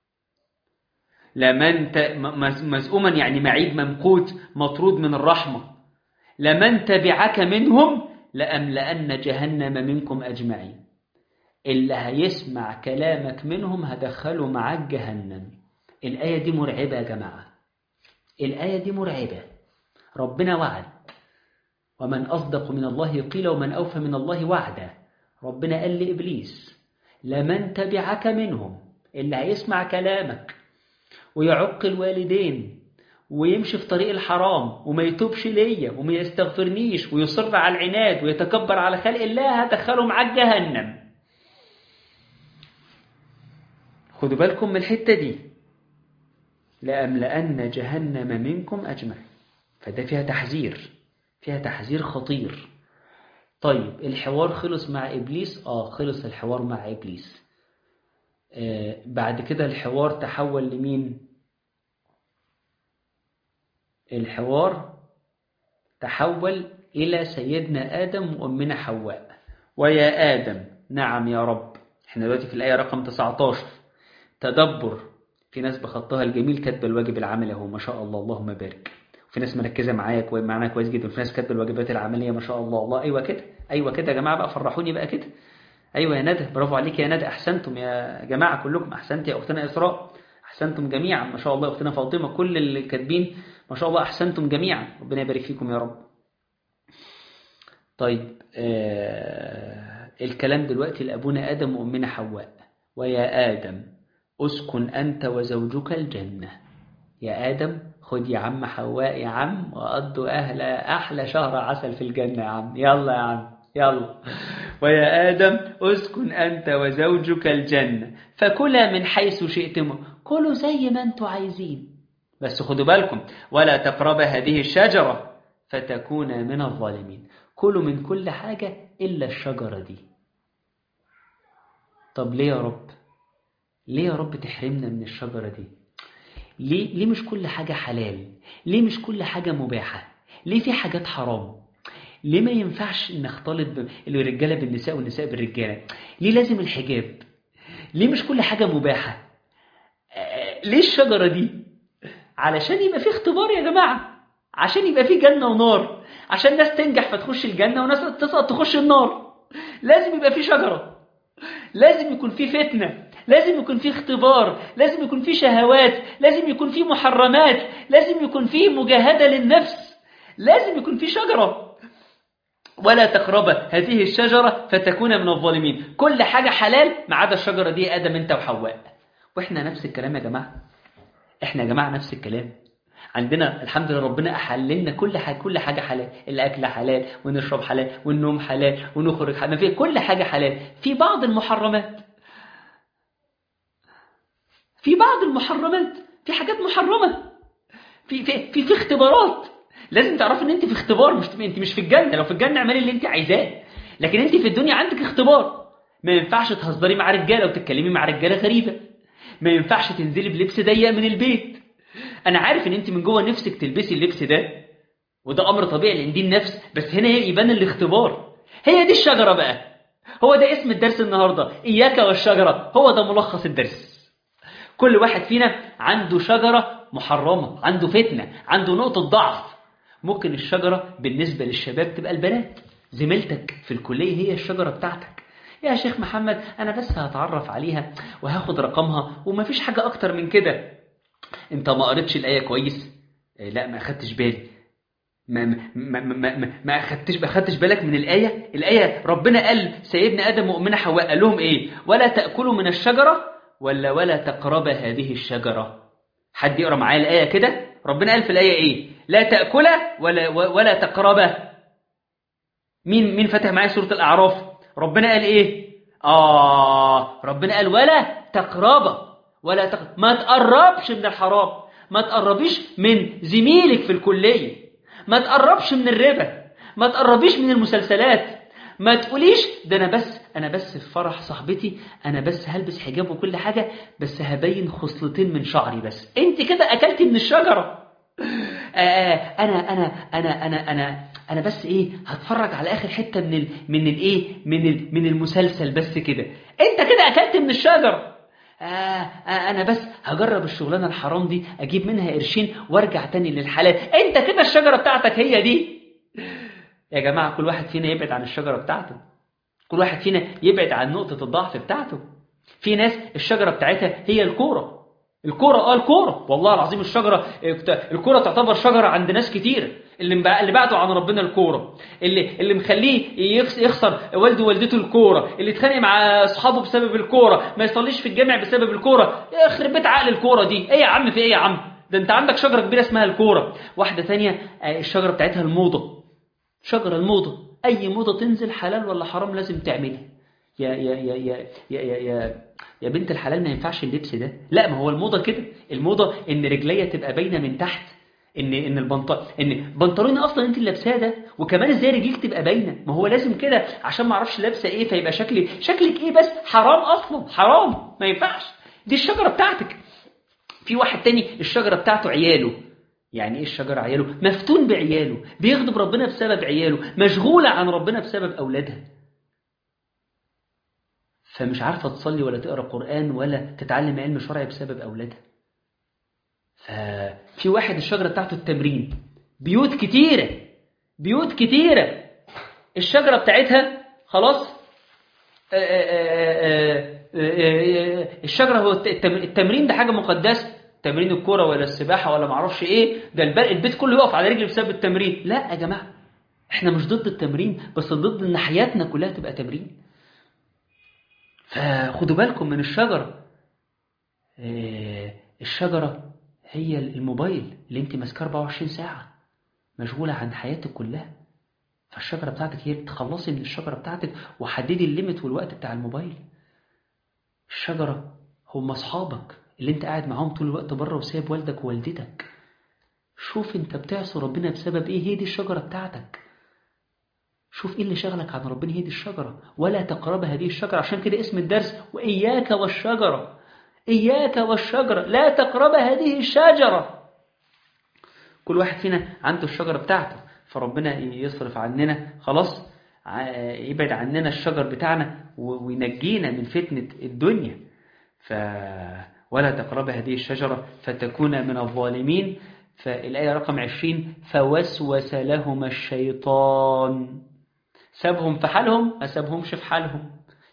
لمن ت... مذءوما يعني معيب ممقوت مطرود من الرحمة لمن تبعك منهم لأملأن جهنم منكم أجمعين اللي هيسمع كلامك منهم هدخله معاك جهنم الآية دي مرعبة يا جماعة الآية دي مرعبة ربنا وعد ومن أصدق من الله قيل ومن أوفى من الله وعدا ربنا قال لإبليس لمن تبعك منهم اللي هيسمع كلامك ويعق الوالدين ويمشي في طريق الحرام وما يتوبش ليا وما يستغفرنيش ويصر على العناد ويتكبر على خلق الله هدخله معاك جهنم خدوا بالكم من الحتة دي لأملأن جهنم منكم أجمعين فده فيها تحذير فيها تحذير خطير طيب الحوار خلص مع إبليس آه خلص الحوار مع إبليس آه بعد كده الحوار تحول لمين الحوار تحول إلى سيدنا آدم وأمنا حواء ويا آدم نعم يا رب احنا دلوقتي في الآية رقم 19 تدبر في ناس بخطها الجميل كاتبه الواجب العملي اهو ما شاء الله اللهم بارك وفي ناس مركزه معايا كويس معانا كويس جدا وفي ناس كاتبه الواجبات العمليه ما شاء الله الله ايوه كده ايوه كده يا جماعه بقى فرحوني بقى كده ايوه يا ندى برافو عليك يا ندى احسنتم يا جماعه كلكم احسنت يا اختنا اسراء احسنتم جميعا ما شاء الله يا اختنا فاطمه كل اللي كاتبين ما شاء الله احسنتم جميعا ربنا يبارك فيكم يا رب طيب آه الكلام دلوقتي لابونا ادم وامنا حواء ويا ادم اسكن انت وزوجك الجنه يا ادم خد يا عم حواء يا عم وقضوا اهل احلى شهر عسل في الجنه يا عم يلا يا عم يلا ويا آدم اسكن أنت وزوجك الجنة فكلا من حيث شئتم كلوا زي ما أنتم عايزين بس خدوا بالكم ولا تقرب هذه الشجرة فتكون من الظالمين كلوا من كل حاجة إلا الشجرة دي طب ليه يا رب ليه يا رب تحرمنا من الشجرة دي ليه, ليه مش كل حاجة حلال ليه مش كل حاجة مباحة ليه في حاجات حرام ليه ما ينفعش نختلط الرجاله بالنساء والنساء بالرجاله ليه لازم الحجاب ليه مش كل حاجه مباحه ليه الشجره دي علشان يبقى في اختبار يا جماعه عشان يبقى في جنه ونار عشان ناس تنجح فتخش الجنه وناس تسقط تخش النار لازم يبقى في شجره لازم يكون في فتنه لازم يكون في اختبار لازم يكون في شهوات لازم يكون في محرمات لازم يكون في مجاهده للنفس لازم يكون في شجره ولا تقرب هذه الشجرة فتكون من الظالمين كل حاجة حلال ما عدا الشجرة دي آدم أنت وحواء وإحنا نفس الكلام يا جماعة إحنا يا جماعة نفس الكلام عندنا الحمد لله ربنا أحل لنا كل حاجة كل حاجة حلال الأكل حلال ونشرب حلال والنوم حلال ونخرج حلال في كل حاجة حلال في بعض المحرمات في بعض المحرمات في حاجات محرمة في في في, في اختبارات لازم تعرفي ان انت في اختبار مش انت مش في الجنه لو في الجنه اعملي اللي انت عايزاه لكن انت في الدنيا عندك اختبار ما ينفعش تهزري مع رجاله وتتكلمي مع رجاله غريبه ما ينفعش تنزلي بلبس ضيق من البيت انا عارف ان انت من جوه نفسك تلبسي اللبس ده وده امر طبيعي لان دي النفس بس هنا يبان الاختبار هي دي الشجره بقى هو ده اسم الدرس النهارده اياك والشجره هو ده ملخص الدرس كل واحد فينا عنده شجره محرمه عنده فتنه عنده نقطه ضعف ممكن الشجرة بالنسبة للشباب تبقى البنات زميلتك في الكلية هي الشجرة بتاعتك يا شيخ محمد أنا بس هتعرف عليها وهاخد رقمها ومفيش حاجة أكتر من كده أنت ما قريتش الآية كويس لا ما أخدتش بالي ما ما ما ما, ما أخدتش ما أخدتش بالك من الآية الآية ربنا قال سيدنا آدم وأمنا حواء قال لهم إيه ولا تأكلوا من الشجرة ولا ولا تقرب هذه الشجرة حد يقرأ معايا الآية كده ربنا قال في الآية إيه لا تأكل ولا ولا تقرب مين مين فتح معايا سورة الأعراف ربنا قال إيه آه ربنا قال ولا تقرب ولا تقرب ما تقربش من الحرام ما تقربيش من زميلك في الكلية ما تقربش من الربا ما تقربيش من المسلسلات ما تقوليش ده انا بس انا بس في فرح صاحبتي انا بس هلبس حجاب وكل حاجه بس هبين خصلتين من شعري بس انت كده اكلتي من الشجره آه انا انا انا انا انا انا بس ايه هتفرج على اخر حته من ال من الايه من ال من المسلسل بس كده انت كده اكلت من الشجره آه آه انا بس هجرب الشغلانه الحرام دي اجيب منها قرشين وارجع تاني للحلال انت كده الشجره بتاعتك هي دي يا جماعه كل واحد فينا يبعد عن الشجره بتاعته كل واحد فينا يبعد عن نقطه الضعف بتاعته في ناس الشجره بتاعتها هي الكوره الكوره اه الكوره والله العظيم الشجره الكوره تعتبر شجره عند ناس كتير اللي اللي بعدوا عن ربنا الكوره اللي اللي مخليه يخسر والده ووالدته الكوره اللي اتخانق مع اصحابه بسبب الكوره ما يصليش في الجامع بسبب الكوره يخرب بيت عقل الكوره دي ايه يا عم في ايه يا عم ده انت عندك شجره كبيره اسمها الكوره واحده ثانيه الشجره بتاعتها الموضه شجره الموضه اي موضه تنزل حلال ولا حرام لازم تعملها يا يا يا يا يا يا, يا يا بنت الحلال ما ينفعش اللبس ده لا ما هو الموضه كده الموضه ان رجليا تبقى باينه من تحت ان ان البنطلون ان بنطلون اصلا انت اللي لابساه ده وكمان ازاي رجليك تبقى باينه ما هو لازم كده عشان ما اعرفش لابسه ايه فيبقى شكلي شكلك ايه بس حرام اصلا حرام ما ينفعش دي الشجره بتاعتك في واحد تاني الشجره بتاعته عياله يعني ايه الشجره عياله مفتون بعياله بيغضب ربنا بسبب عياله مشغوله عن ربنا بسبب اولادها فمش عارفة تصلي ولا تقرأ قرآن ولا تتعلم علم شرعي بسبب أولادها ففي واحد الشجرة بتاعته التمرين بيوت كتيرة بيوت كتيرة الشجرة بتاعتها خلاص الشجرة هو التمرين ده حاجة مقدسة تمرين الكرة ولا السباحة ولا معرفش ايه ده البيت كله يقف على رجلي بسبب التمرين لا يا جماعة احنا مش ضد التمرين بس ضد ان حياتنا كلها تبقى تمرين فخدوا بالكم من الشجرة الشجرة هي الموبايل اللي انت ماسكاه 24 ساعة مشغولة عن حياتك كلها فالشجرة بتاعتك هي تخلصي من الشجرة بتاعتك وحددي الليمت والوقت بتاع الموبايل الشجرة هم أصحابك اللي انت قاعد معاهم طول الوقت بره وسايب والدك ووالدتك شوف انت بتعصي ربنا بسبب ايه هي دي الشجرة بتاعتك شوف ايه اللي شغلك عن ربنا هي دي الشجرة ولا تقرب هذه الشجرة عشان كده اسم الدرس وإياك والشجرة إياك والشجرة لا تقرب هذه الشجرة كل واحد فينا عنده الشجرة بتاعته فربنا يصرف عننا خلاص يبعد عننا الشجر بتاعنا وينجينا من فتنة الدنيا ف ولا تقرب هذه الشجرة فتكون من الظالمين فالآية رقم عشرين فوسوس لهما الشيطان سابهم في حالهم ما سابهمش في حالهم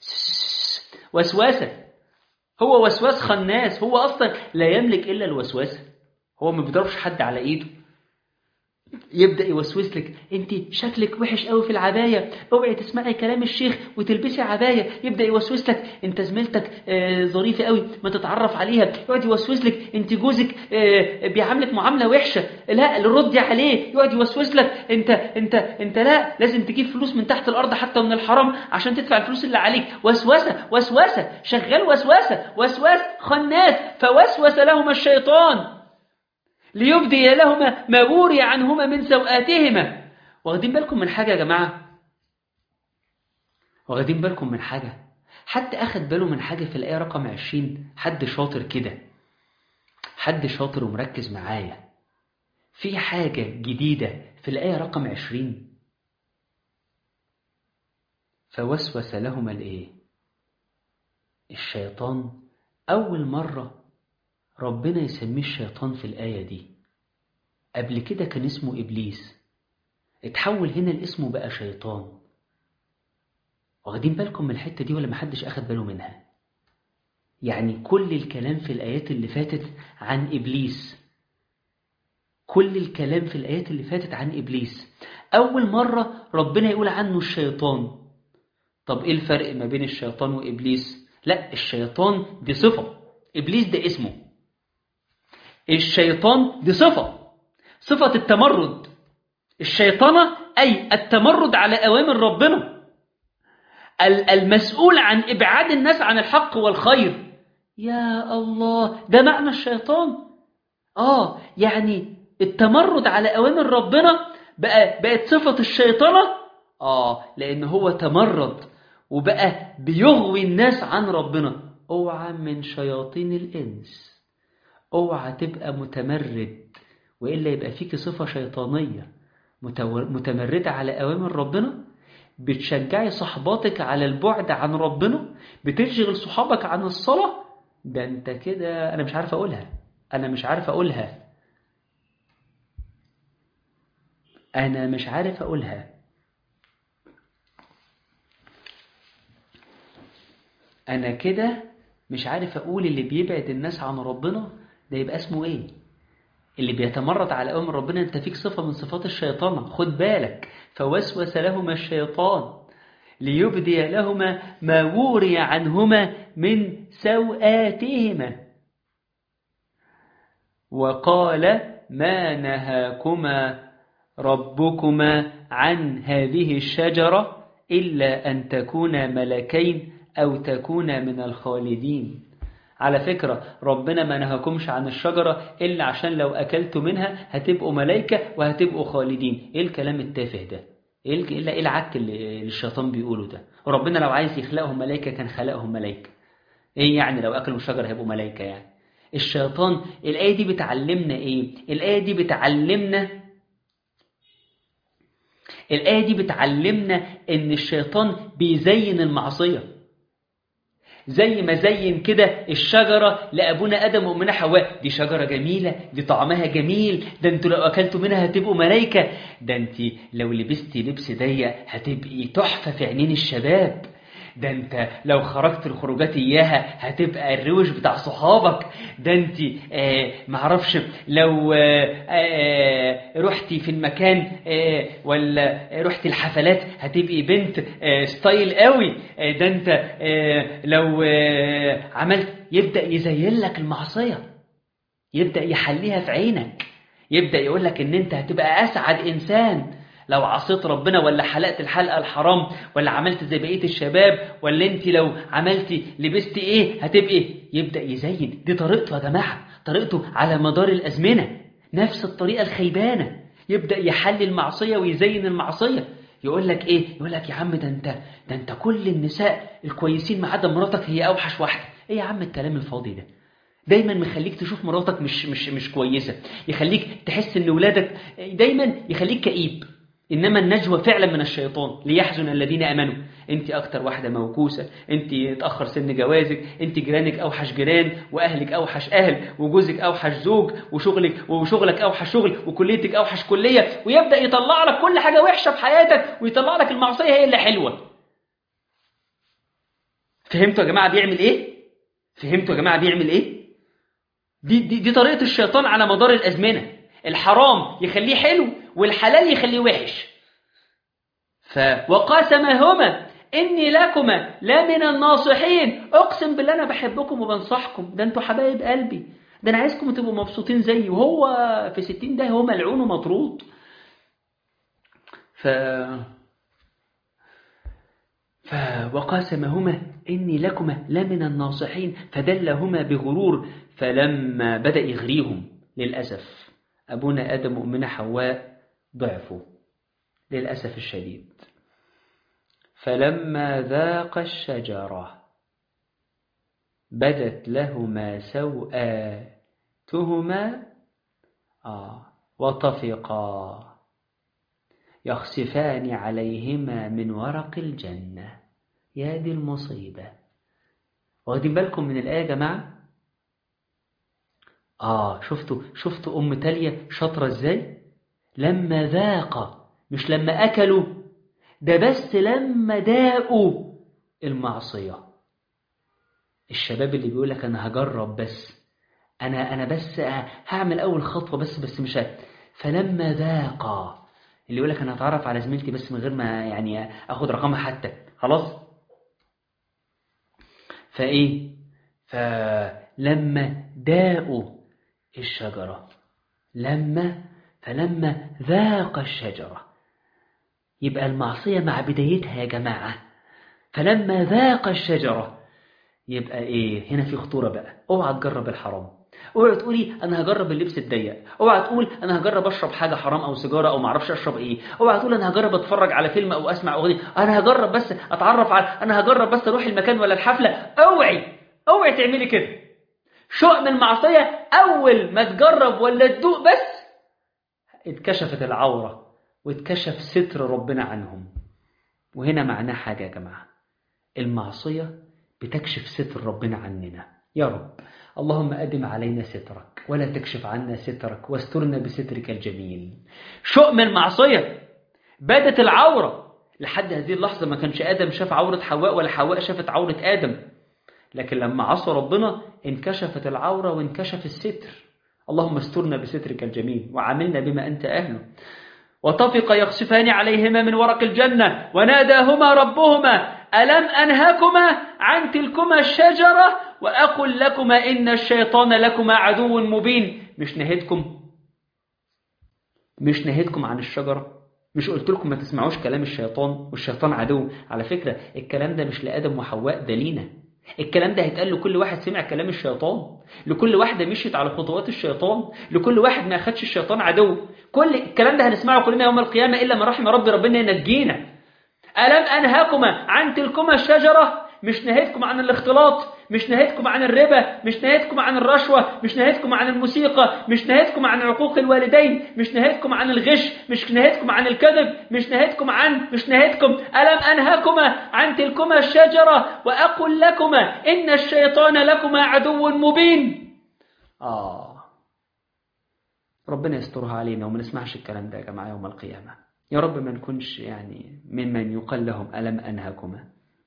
وسواسة هو وسواس خناس هو أصلا لا يملك إلا الوسواسة هو ما بيضربش حد على إيده يبدأ يوسوس لك انت شكلك وحش قوي في العباية اوعي تسمعي كلام الشيخ وتلبسي عباية يبدأ يوسوس لك انت زميلتك آه ظريفة قوي ما تتعرف عليها يقعد يوسوس لك انت جوزك آه بيعاملك معاملة وحشة لا ردي عليه يقعد يوسوس لك انت انت انت لا لازم تجيب فلوس من تحت الارض حتى من الحرام عشان تدفع الفلوس اللي عليك وسوسة وسوسة شغال وسوسة وسواس خناس فوسوس لهما الشيطان ليبدي لهما ما بوري عنهما من سوآتهما واخدين بالكم من حاجة يا جماعة واخدين بالكم من حاجة حد أخد باله من حاجة في الآية رقم عشرين حد شاطر كده حد شاطر ومركز معايا في حاجة جديدة في الآية رقم عشرين فوسوس لهما الإيه الشيطان أول مرة ربنا يسميه الشيطان في الآية دي قبل كده كان اسمه إبليس اتحول هنا الاسم بقى شيطان واخدين بالكم من الحتة دي ولا محدش أخد باله منها يعني كل الكلام في الآيات اللي فاتت عن إبليس كل الكلام في الآيات اللي فاتت عن إبليس أول مرة ربنا يقول عنه الشيطان طب إيه الفرق ما بين الشيطان وإبليس لا الشيطان دي صفة إبليس ده اسمه الشيطان دي صفة صفة التمرد الشيطنة أي التمرد على أوامر ربنا المسؤول عن إبعاد الناس عن الحق والخير يا الله ده معنى الشيطان آه يعني التمرد على أوامر ربنا بقى بقت صفة الشيطنة آه لأن هو تمرد وبقى بيغوي الناس عن ربنا اوعى من شياطين الإنس اوعى تبقى متمرد وإلا يبقى فيك صفة شيطانية متمردة على أوامر ربنا بتشجعي صحباتك على البعد عن ربنا بتشغل صحابك عن الصلاة ده انت كده أنا مش عارف أقولها أنا مش عارف أقولها أنا مش عارف أقولها أنا كده مش عارف أقول اللي بيبعد الناس عن ربنا ده يبقى اسمه إيه اللي بيتمرد على أمر ربنا أنت فيك صفة من صفات الشيطان خد بالك فوسوس لهما الشيطان ليبدي لهما ما وري عنهما من سوآتهما وقال ما نهاكما ربكما عن هذه الشجرة إلا أن تكونا ملكين أو تكونا من الخالدين على فكرة ربنا ما نهاكمش عن الشجرة إلا عشان لو أكلتوا منها هتبقوا ملايكة وهتبقوا خالدين إيه الكلام التافه ده إيه إلا إيه العك اللي الشيطان بيقوله ده وربنا لو عايز يخلقهم ملايكة كان خلقهم ملايكة إيه يعني لو أكلوا الشجرة هيبقوا ملايكة يعني الشيطان الآية دي بتعلمنا إيه الآية دي بتعلمنا الآية دي بتعلمنا إن الشيطان بيزين المعصية زي ما زين كده الشجرة لأبونا آدم وأمنا حواء دي شجرة جميلة دي طعمها جميل ده انتوا لو أكلتوا منها هتبقوا ملايكة ده انت لو لبستي لبس ضيق هتبقي تحفة في عينين الشباب ده انت لو خرجت الخروجات اياها هتبقى الروش بتاع صحابك ده انت آه معرفش لو آه آه رحتي في المكان آه ولا رحتي الحفلات هتبقي بنت آه ستايل قوي آه ده انت آه لو آه عملت يبدأ يزين لك المعصية يبدأ يحليها في عينك يبدأ يقول لك ان انت هتبقى اسعد انسان لو عصيت ربنا ولا حلقت الحلقة الحرام ولا عملت زي بقية الشباب ولا انت لو عملتي لبستي ايه هتبقي يبدأ يزين دي طريقته يا جماعة طريقته على مدار الأزمنة نفس الطريقة الخيبانة يبدأ يحلي المعصية ويزين المعصية يقول لك ايه يقول لك يا عم ده انت ده انت كل النساء الكويسين ما عدا مراتك هي اوحش واحده ايه يا عم الكلام الفاضي ده دايما مخليك تشوف مراتك مش مش مش كويسه يخليك تحس ان ولادك دايما يخليك كئيب إنما النجوى فعلا من الشيطان ليحزن الذين أمنوا أنت أكتر واحدة موكوسة أنت اتأخر سن جوازك أنت جيرانك أوحش جيران وأهلك أوحش أهل وجوزك أوحش زوج وشغلك وشغلك أوحش شغل وكليتك أوحش كلية ويبدأ يطلع لك كل حاجة وحشة في حياتك ويطلع لك المعصية هي اللي حلوة فهمتوا يا جماعة بيعمل إيه؟ فهمتوا يا جماعة بيعمل إيه؟ دي, دي, دي طريقة الشيطان على مدار الأزمنة الحرام يخليه حلو والحلال يخليه وحش ف وقاسمهما إني لكما لا من الناصحين أقسم بالله أنا بحبكم وبنصحكم ده أنتوا حبايب قلبي ده أنا عايزكم تبقوا مبسوطين زيي وهو في ستين ده هو ملعون ومطرود ف ف وقاسمهما إني لكما لا من الناصحين فدلهما بغرور فلما بدأ يغريهم للأسف أبونا آدم وأمنا حواء ضعفوا للأسف الشديد فلما ذاق الشجرة بدت لهما سوآتهما آه وطفقا يخسفان عليهما من ورق الجنة يا دي المصيبة واخدين بالكم من الآية يا جماعة آه شفتوا شفتوا أم تالية شاطرة إزاي لما ذاق مش لما أكلوا ده بس لما داقوا المعصية الشباب اللي بيقول لك أنا هجرب بس أنا أنا بس هعمل أول خطوة بس بس مش هت. فلما ذاق اللي يقول لك أنا هتعرف على زميلتي بس من غير ما يعني أخد رقمها حتى خلاص فإيه فلما داقوا الشجرة لما فلما ذاق الشجرة يبقى المعصية مع بدايتها يا جماعة فلما ذاق الشجرة يبقى ايه هنا في خطورة بقى اوعى تجرب الحرام اوعى تقولي انا هجرب اللبس الضيق اوعى تقول انا هجرب اشرب حاجه حرام او سيجاره او ما اعرفش اشرب ايه اوعى تقول انا هجرب اتفرج على فيلم او اسمع اغنيه انا هجرب بس اتعرف على انا هجرب بس اروح المكان ولا الحفله اوعي اوعي تعملي كده شؤم المعصيه اول ما تجرب ولا تدوق بس اتكشفت العوره واتكشف ستر ربنا عنهم وهنا معناه حاجه يا جماعه المعصيه بتكشف ستر ربنا عننا يا رب اللهم أدم علينا سترك ولا تكشف عنا سترك واسترنا بسترك الجميل شؤم المعصية بدت العورة لحد هذه اللحظة ما كانش آدم شاف عورة حواء ولا حواء شافت عورة آدم لكن لما عصى ربنا انكشفت العورة وانكشف الستر اللهم استرنا بسترك الجميل وعاملنا بما أنت أهله وطفق يخسفان عليهما من ورق الجنة وناداهما ربهما ألم أنهكما عن تلكما الشجرة وأقل لكما إن الشيطان لكما عدو مبين مش نهيتكم مش نهيتكم عن الشجرة مش قلت لكم ما تسمعوش كلام الشيطان والشيطان عدو على فكرة الكلام ده مش لآدم وحواء ده لينا الكلام ده هيتقال لكل واحد سمع كلام الشيطان لكل واحدة مشيت على خطوات الشيطان لكل واحد ما أخدش الشيطان عدو كل الكلام ده هنسمعه كلنا يوم القيامة إلا ما رحم ربي ربنا ينجينا ألم أنهاكما عن تلكما الشجرة مش نهيتكم عن الاختلاط مش نهيتكم عن الربا مش نهيتكم عن الرشوة مش نهيتكم عن الموسيقى مش نهيتكم عن عقوق الوالدين مش نهيتكم عن الغش مش نهيتكم عن الكذب مش نهيتكم عن مش نهيتكم ألم أنهكما عن تلكما الشجرة وأقول لكما إن الشيطان لكما عدو مبين آه ربنا يسترها علينا وما نسمعش الكلام ده يا جماعة يوم القيامة يا رب ما نكونش يعني ممن يقال لهم ألم أنهكما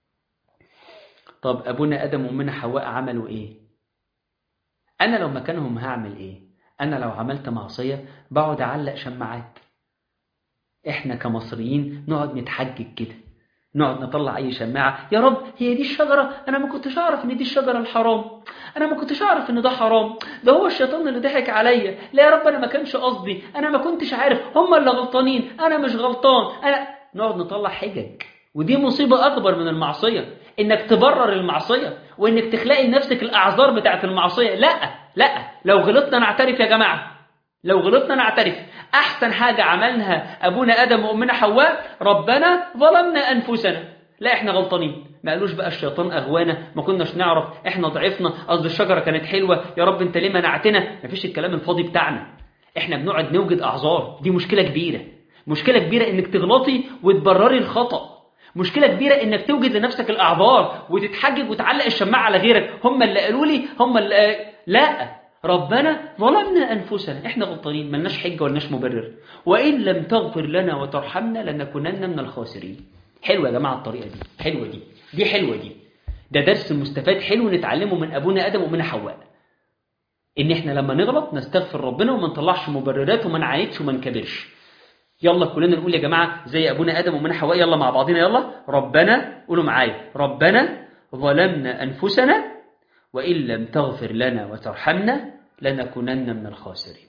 طب أبونا آدم وأمنا حواء عملوا إيه أنا لو مكانهم هعمل إيه أنا لو عملت معصية بقعد أعلق شماعات إحنا كمصريين نقعد نتحجج كده نقعد نطلع أي شماعة يا رب هي دي الشجرة أنا ما كنتش أعرف إن دي الشجرة الحرام أنا ما كنتش أعرف إن ده حرام ده هو الشيطان اللي ضحك عليا لا يا رب أنا ما كانش قصدي أنا ما كنتش عارف هم اللي غلطانين أنا مش غلطان أنا نقعد نطلع حجج ودي مصيبة أكبر من المعصية إنك تبرر المعصية وإنك تخلقي لنفسك الأعذار بتاعت المعصية لا لا لو غلطنا نعترف يا جماعة لو غلطنا نعترف أحسن حاجة عملها أبونا آدم وأمنا حواء ربنا ظلمنا أنفسنا لا إحنا غلطانين ما قالوش بقى الشيطان أغوانا ما كناش نعرف إحنا ضعفنا قصد الشجرة كانت حلوة يا رب أنت ليه منعتنا مفيش الكلام الفاضي بتاعنا إحنا بنقعد نوجد أعذار دي مشكلة كبيرة مشكلة كبيرة إنك تغلطي وتبرري الخطأ مشكلة كبيرة إنك توجد لنفسك الأعذار وتتحجج وتعلق الشماعة على غيرك هم اللي قالوا لي هم اللي لا ربنا ظلمنا أنفسنا إحنا غلطانين ملناش حجة ولناش مبرر وإن لم تغفر لنا وترحمنا لنكونن من الخاسرين حلوة يا جماعة الطريقة دي حلوة دي دي حلوة دي ده درس مستفاد حلو نتعلمه من أبونا آدم ومن حواء إن إحنا لما نغلط نستغفر ربنا وما نطلعش مبررات وما نعاندش وما نكبرش يلا كلنا نقول يا جماعة زي أبونا آدم ومن حواء يلا مع بعضنا يلا ربنا قولوا معايا ربنا ظلمنا أنفسنا وإن لم تغفر لنا وترحمنا لنكونن من الخاسرين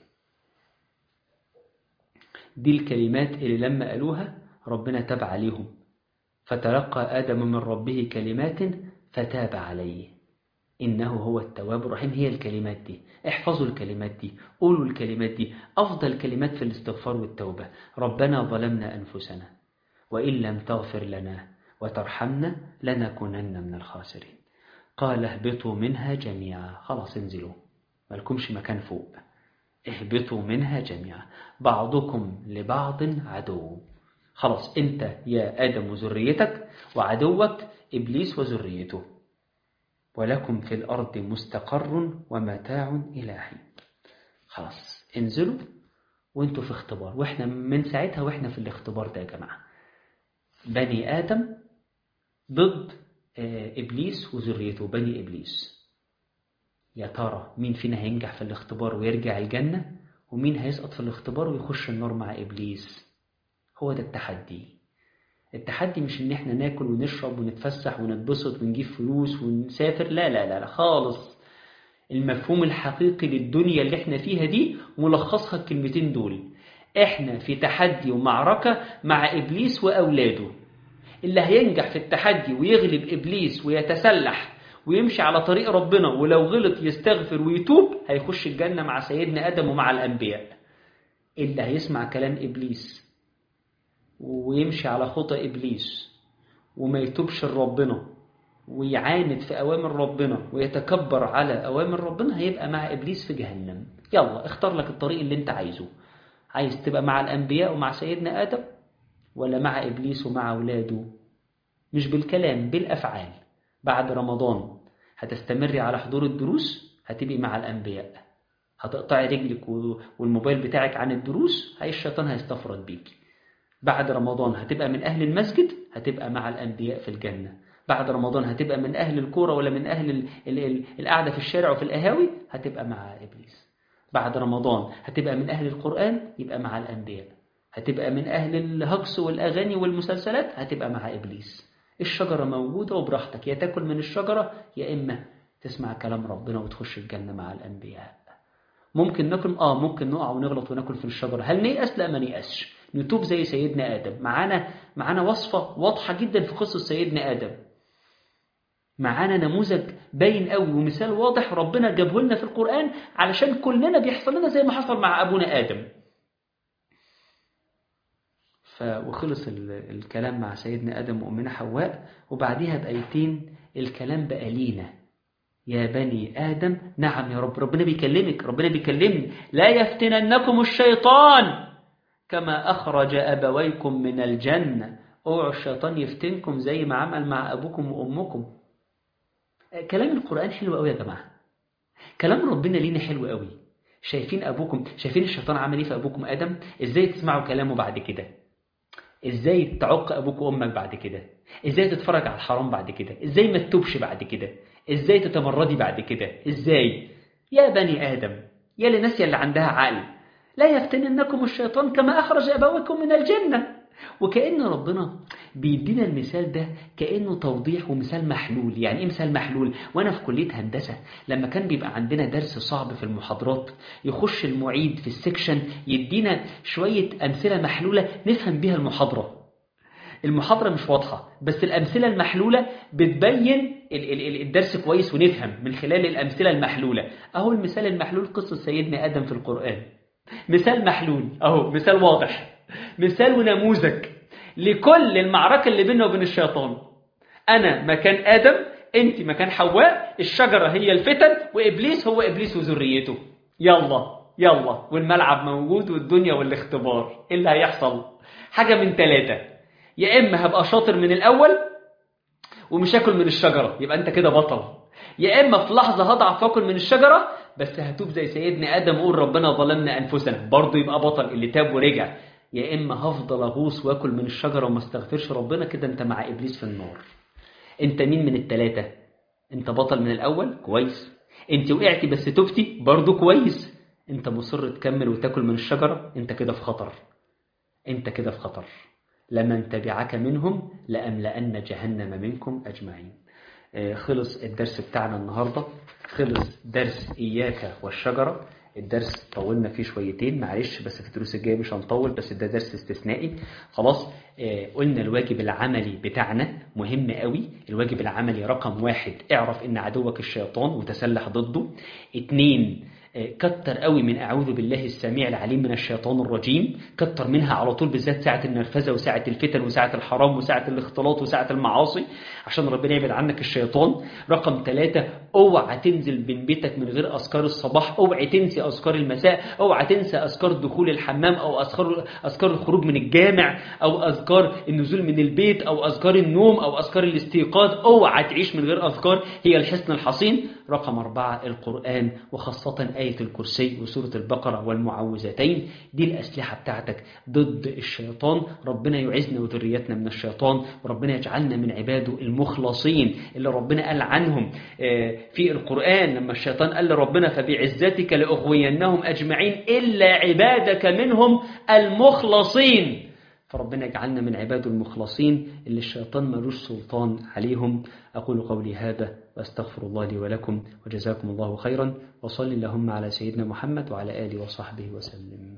دي الكلمات اللي لما قالوها ربنا تاب عليهم فتلقى آدم من ربه كلمات فتاب عليه إنه هو التواب الرحيم هي الكلمات دي احفظوا الكلمات دي قولوا الكلمات دي أفضل كلمات في الاستغفار والتوبة ربنا ظلمنا أنفسنا وإن لم تغفر لنا وترحمنا لنكونن من الخاسرين قال اهبطوا منها جميعا خلاص انزلوا مالكمش مكان فوق اهبطوا منها جميعا بعضكم لبعض عدو خلاص انت يا آدم وذريتك وعدوك إبليس وذريته ولكم في الأرض مستقر ومتاع إلى حين خلاص انزلوا وانتوا في اختبار واحنا من ساعتها واحنا في الاختبار ده يا جماعة بني آدم ضد إبليس وذريته بني إبليس يا ترى مين فينا هينجح في الاختبار ويرجع الجنة ومين هيسقط في الاختبار ويخش النار مع إبليس هو ده التحدي التحدي مش ان احنا ناكل ونشرب ونتفسح ونتبسط ونجيب فلوس ونسافر لا لا لا, لا خالص المفهوم الحقيقي للدنيا اللي احنا فيها دي ملخصها الكلمتين دول احنا في تحدي ومعركة مع إبليس وأولاده اللي هينجح في التحدي ويغلب إبليس ويتسلح ويمشي على طريق ربنا ولو غلط يستغفر ويتوب هيخش الجنة مع سيدنا آدم ومع الأنبياء اللي هيسمع كلام إبليس ويمشي على خطى إبليس وما يتوبش لربنا ويعاند في أوامر ربنا ويتكبر على أوامر ربنا هيبقى مع إبليس في جهنم يلا اختار لك الطريق اللي انت عايزه عايز تبقى مع الأنبياء ومع سيدنا آدم ولا مع إبليس ومع أولاده مش بالكلام بالأفعال بعد رمضان هتستمري على حضور الدروس هتبقي مع الأنبياء هتقطعي رجلك والموبايل بتاعك عن الدروس هاي الشيطان هيستفرد بيكي بعد رمضان هتبقى من أهل المسجد هتبقى مع الأنبياء في الجنة بعد رمضان هتبقى من أهل الكورة ولا من أهل ال ال ال القعدة في الشارع وفي القهاوي هتبقى مع إبليس بعد رمضان هتبقى من أهل القرآن يبقى مع الأنبياء هتبقى من أهل الهجس والأغاني والمسلسلات هتبقى مع إبليس الشجرة موجودة وبراحتك يا تاكل من الشجرة يا إما تسمع كلام ربنا وتخش الجنة مع الأنبياء ممكن ناكل آه ممكن نقع ونغلط وناكل في الشجرة هل نيأس لا ما نيأسش نتوب زي سيدنا آدم معانا معانا وصفة واضحة جدا في قصة سيدنا آدم معانا نموذج باين قوي ومثال واضح ربنا جابه لنا في القرآن علشان كلنا بيحصل لنا زي ما حصل مع أبونا آدم ف وخلص الكلام مع سيدنا آدم وأمنا حواء وبعديها بآيتين الكلام بقى لينا يا بني آدم نعم يا رب ربنا بيكلمك ربنا بيكلمني لا يفتننكم الشيطان كما أخرج أبويكم من الجنة اوعوا الشيطان يفتنكم زي ما عمل مع أبوكم وأمكم كلام القرآن حلو قوي يا جماعة كلام ربنا لينا حلو قوي شايفين أبوكم شايفين الشيطان عمل ايه في أبوكم آدم إزاي تسمعوا كلامه بعد كده إزاي تعق أبوك وأمك بعد كده إزاي تتفرج على الحرام بعد كده إزاي ما تتوبش بعد كده إزاي تتمردي بعد كده إزاي يا بني آدم يا لناس اللي عندها عقل لا يفتننكم الشيطان كما أخرج أبويكم من الجنة وكأن ربنا بيدينا المثال ده كأنه توضيح ومثال محلول يعني إيه مثال محلول وأنا في كلية هندسة لما كان بيبقى عندنا درس صعب في المحاضرات يخش المعيد في السكشن يدينا شوية أمثلة محلولة نفهم بيها المحاضرة المحاضرة مش واضحة بس الأمثلة المحلولة بتبين الدرس كويس ونفهم من خلال الأمثلة المحلولة أهو المثال المحلول قصة سيدنا آدم في القرآن مثال محلول أهو مثال واضح مثال ونموذج لكل المعركة اللي بيننا وبين الشيطان أنا مكان آدم أنت مكان حواء الشجرة هي الفتن وإبليس هو إبليس وذريته يلا يلا والملعب موجود والدنيا والاختبار إيه اللي هيحصل حاجة من ثلاثة يا إما هبقى شاطر من الأول ومش هاكل من الشجرة يبقى أنت كده بطل يا إما في لحظة هضعف واكل من الشجرة بس هتوب زي سيدنا آدم وقول ربنا ظلمنا أنفسنا برضه يبقى بطل اللي تاب ورجع يا إما هفضل أغوص وأكل من الشجرة وما استغفرش ربنا كده أنت مع إبليس في النار أنت مين من التلاتة أنت بطل من الأول كويس أنت وقعتي بس تبتي برضه كويس أنت مصر تكمل وتاكل من الشجرة أنت كده في خطر أنت كده في خطر لمن تبعك منهم لأملأن جهنم منكم أجمعين خلص الدرس بتاعنا النهاردة خلص درس إياك والشجرة الدرس طولنا فيه شويتين معلش بس في الدروس الجايه مش هنطول بس ده درس استثنائي خلاص آه قلنا الواجب العملي بتاعنا مهم قوي الواجب العملي رقم واحد اعرف ان عدوك الشيطان وتسلح ضده اتنين كتر قوي من أعوذ بالله السميع العليم من الشيطان الرجيم كتر منها على طول بالذات ساعة النرفزة وساعة الفتن وساعة الحرام وساعة الاختلاط وساعة المعاصي عشان ربنا يبعد عنك الشيطان رقم ثلاثة اوعى تنزل من بيتك من غير أذكار الصباح اوعى تنسي أذكار المساء اوعى تنسى أذكار دخول الحمام أو أذكار أذكار الخروج من الجامع أو أذكار النزول من البيت أو أذكار النوم أو أذكار الاستيقاظ اوعى تعيش من غير أذكار هي الحصن الحصين رقم أربعة القرآن وخاصة آية الكرسي وسورة البقرة والمعوذتين دي الأسلحة بتاعتك ضد الشيطان ربنا يعزنا وذريتنا من الشيطان وربنا يجعلنا من عباده المخلصين اللي ربنا قال عنهم في القرآن لما الشيطان قال لربنا فبعزتك لأغوينهم أجمعين إلا عبادك منهم المخلصين فربنا يجعلنا من عباده المخلصين اللي الشيطان ملوش سلطان عليهم أقول قولي هذا وأستغفر الله لي ولكم وجزاكم الله خيرا وصل اللهم على سيدنا محمد وعلى آله وصحبه وسلم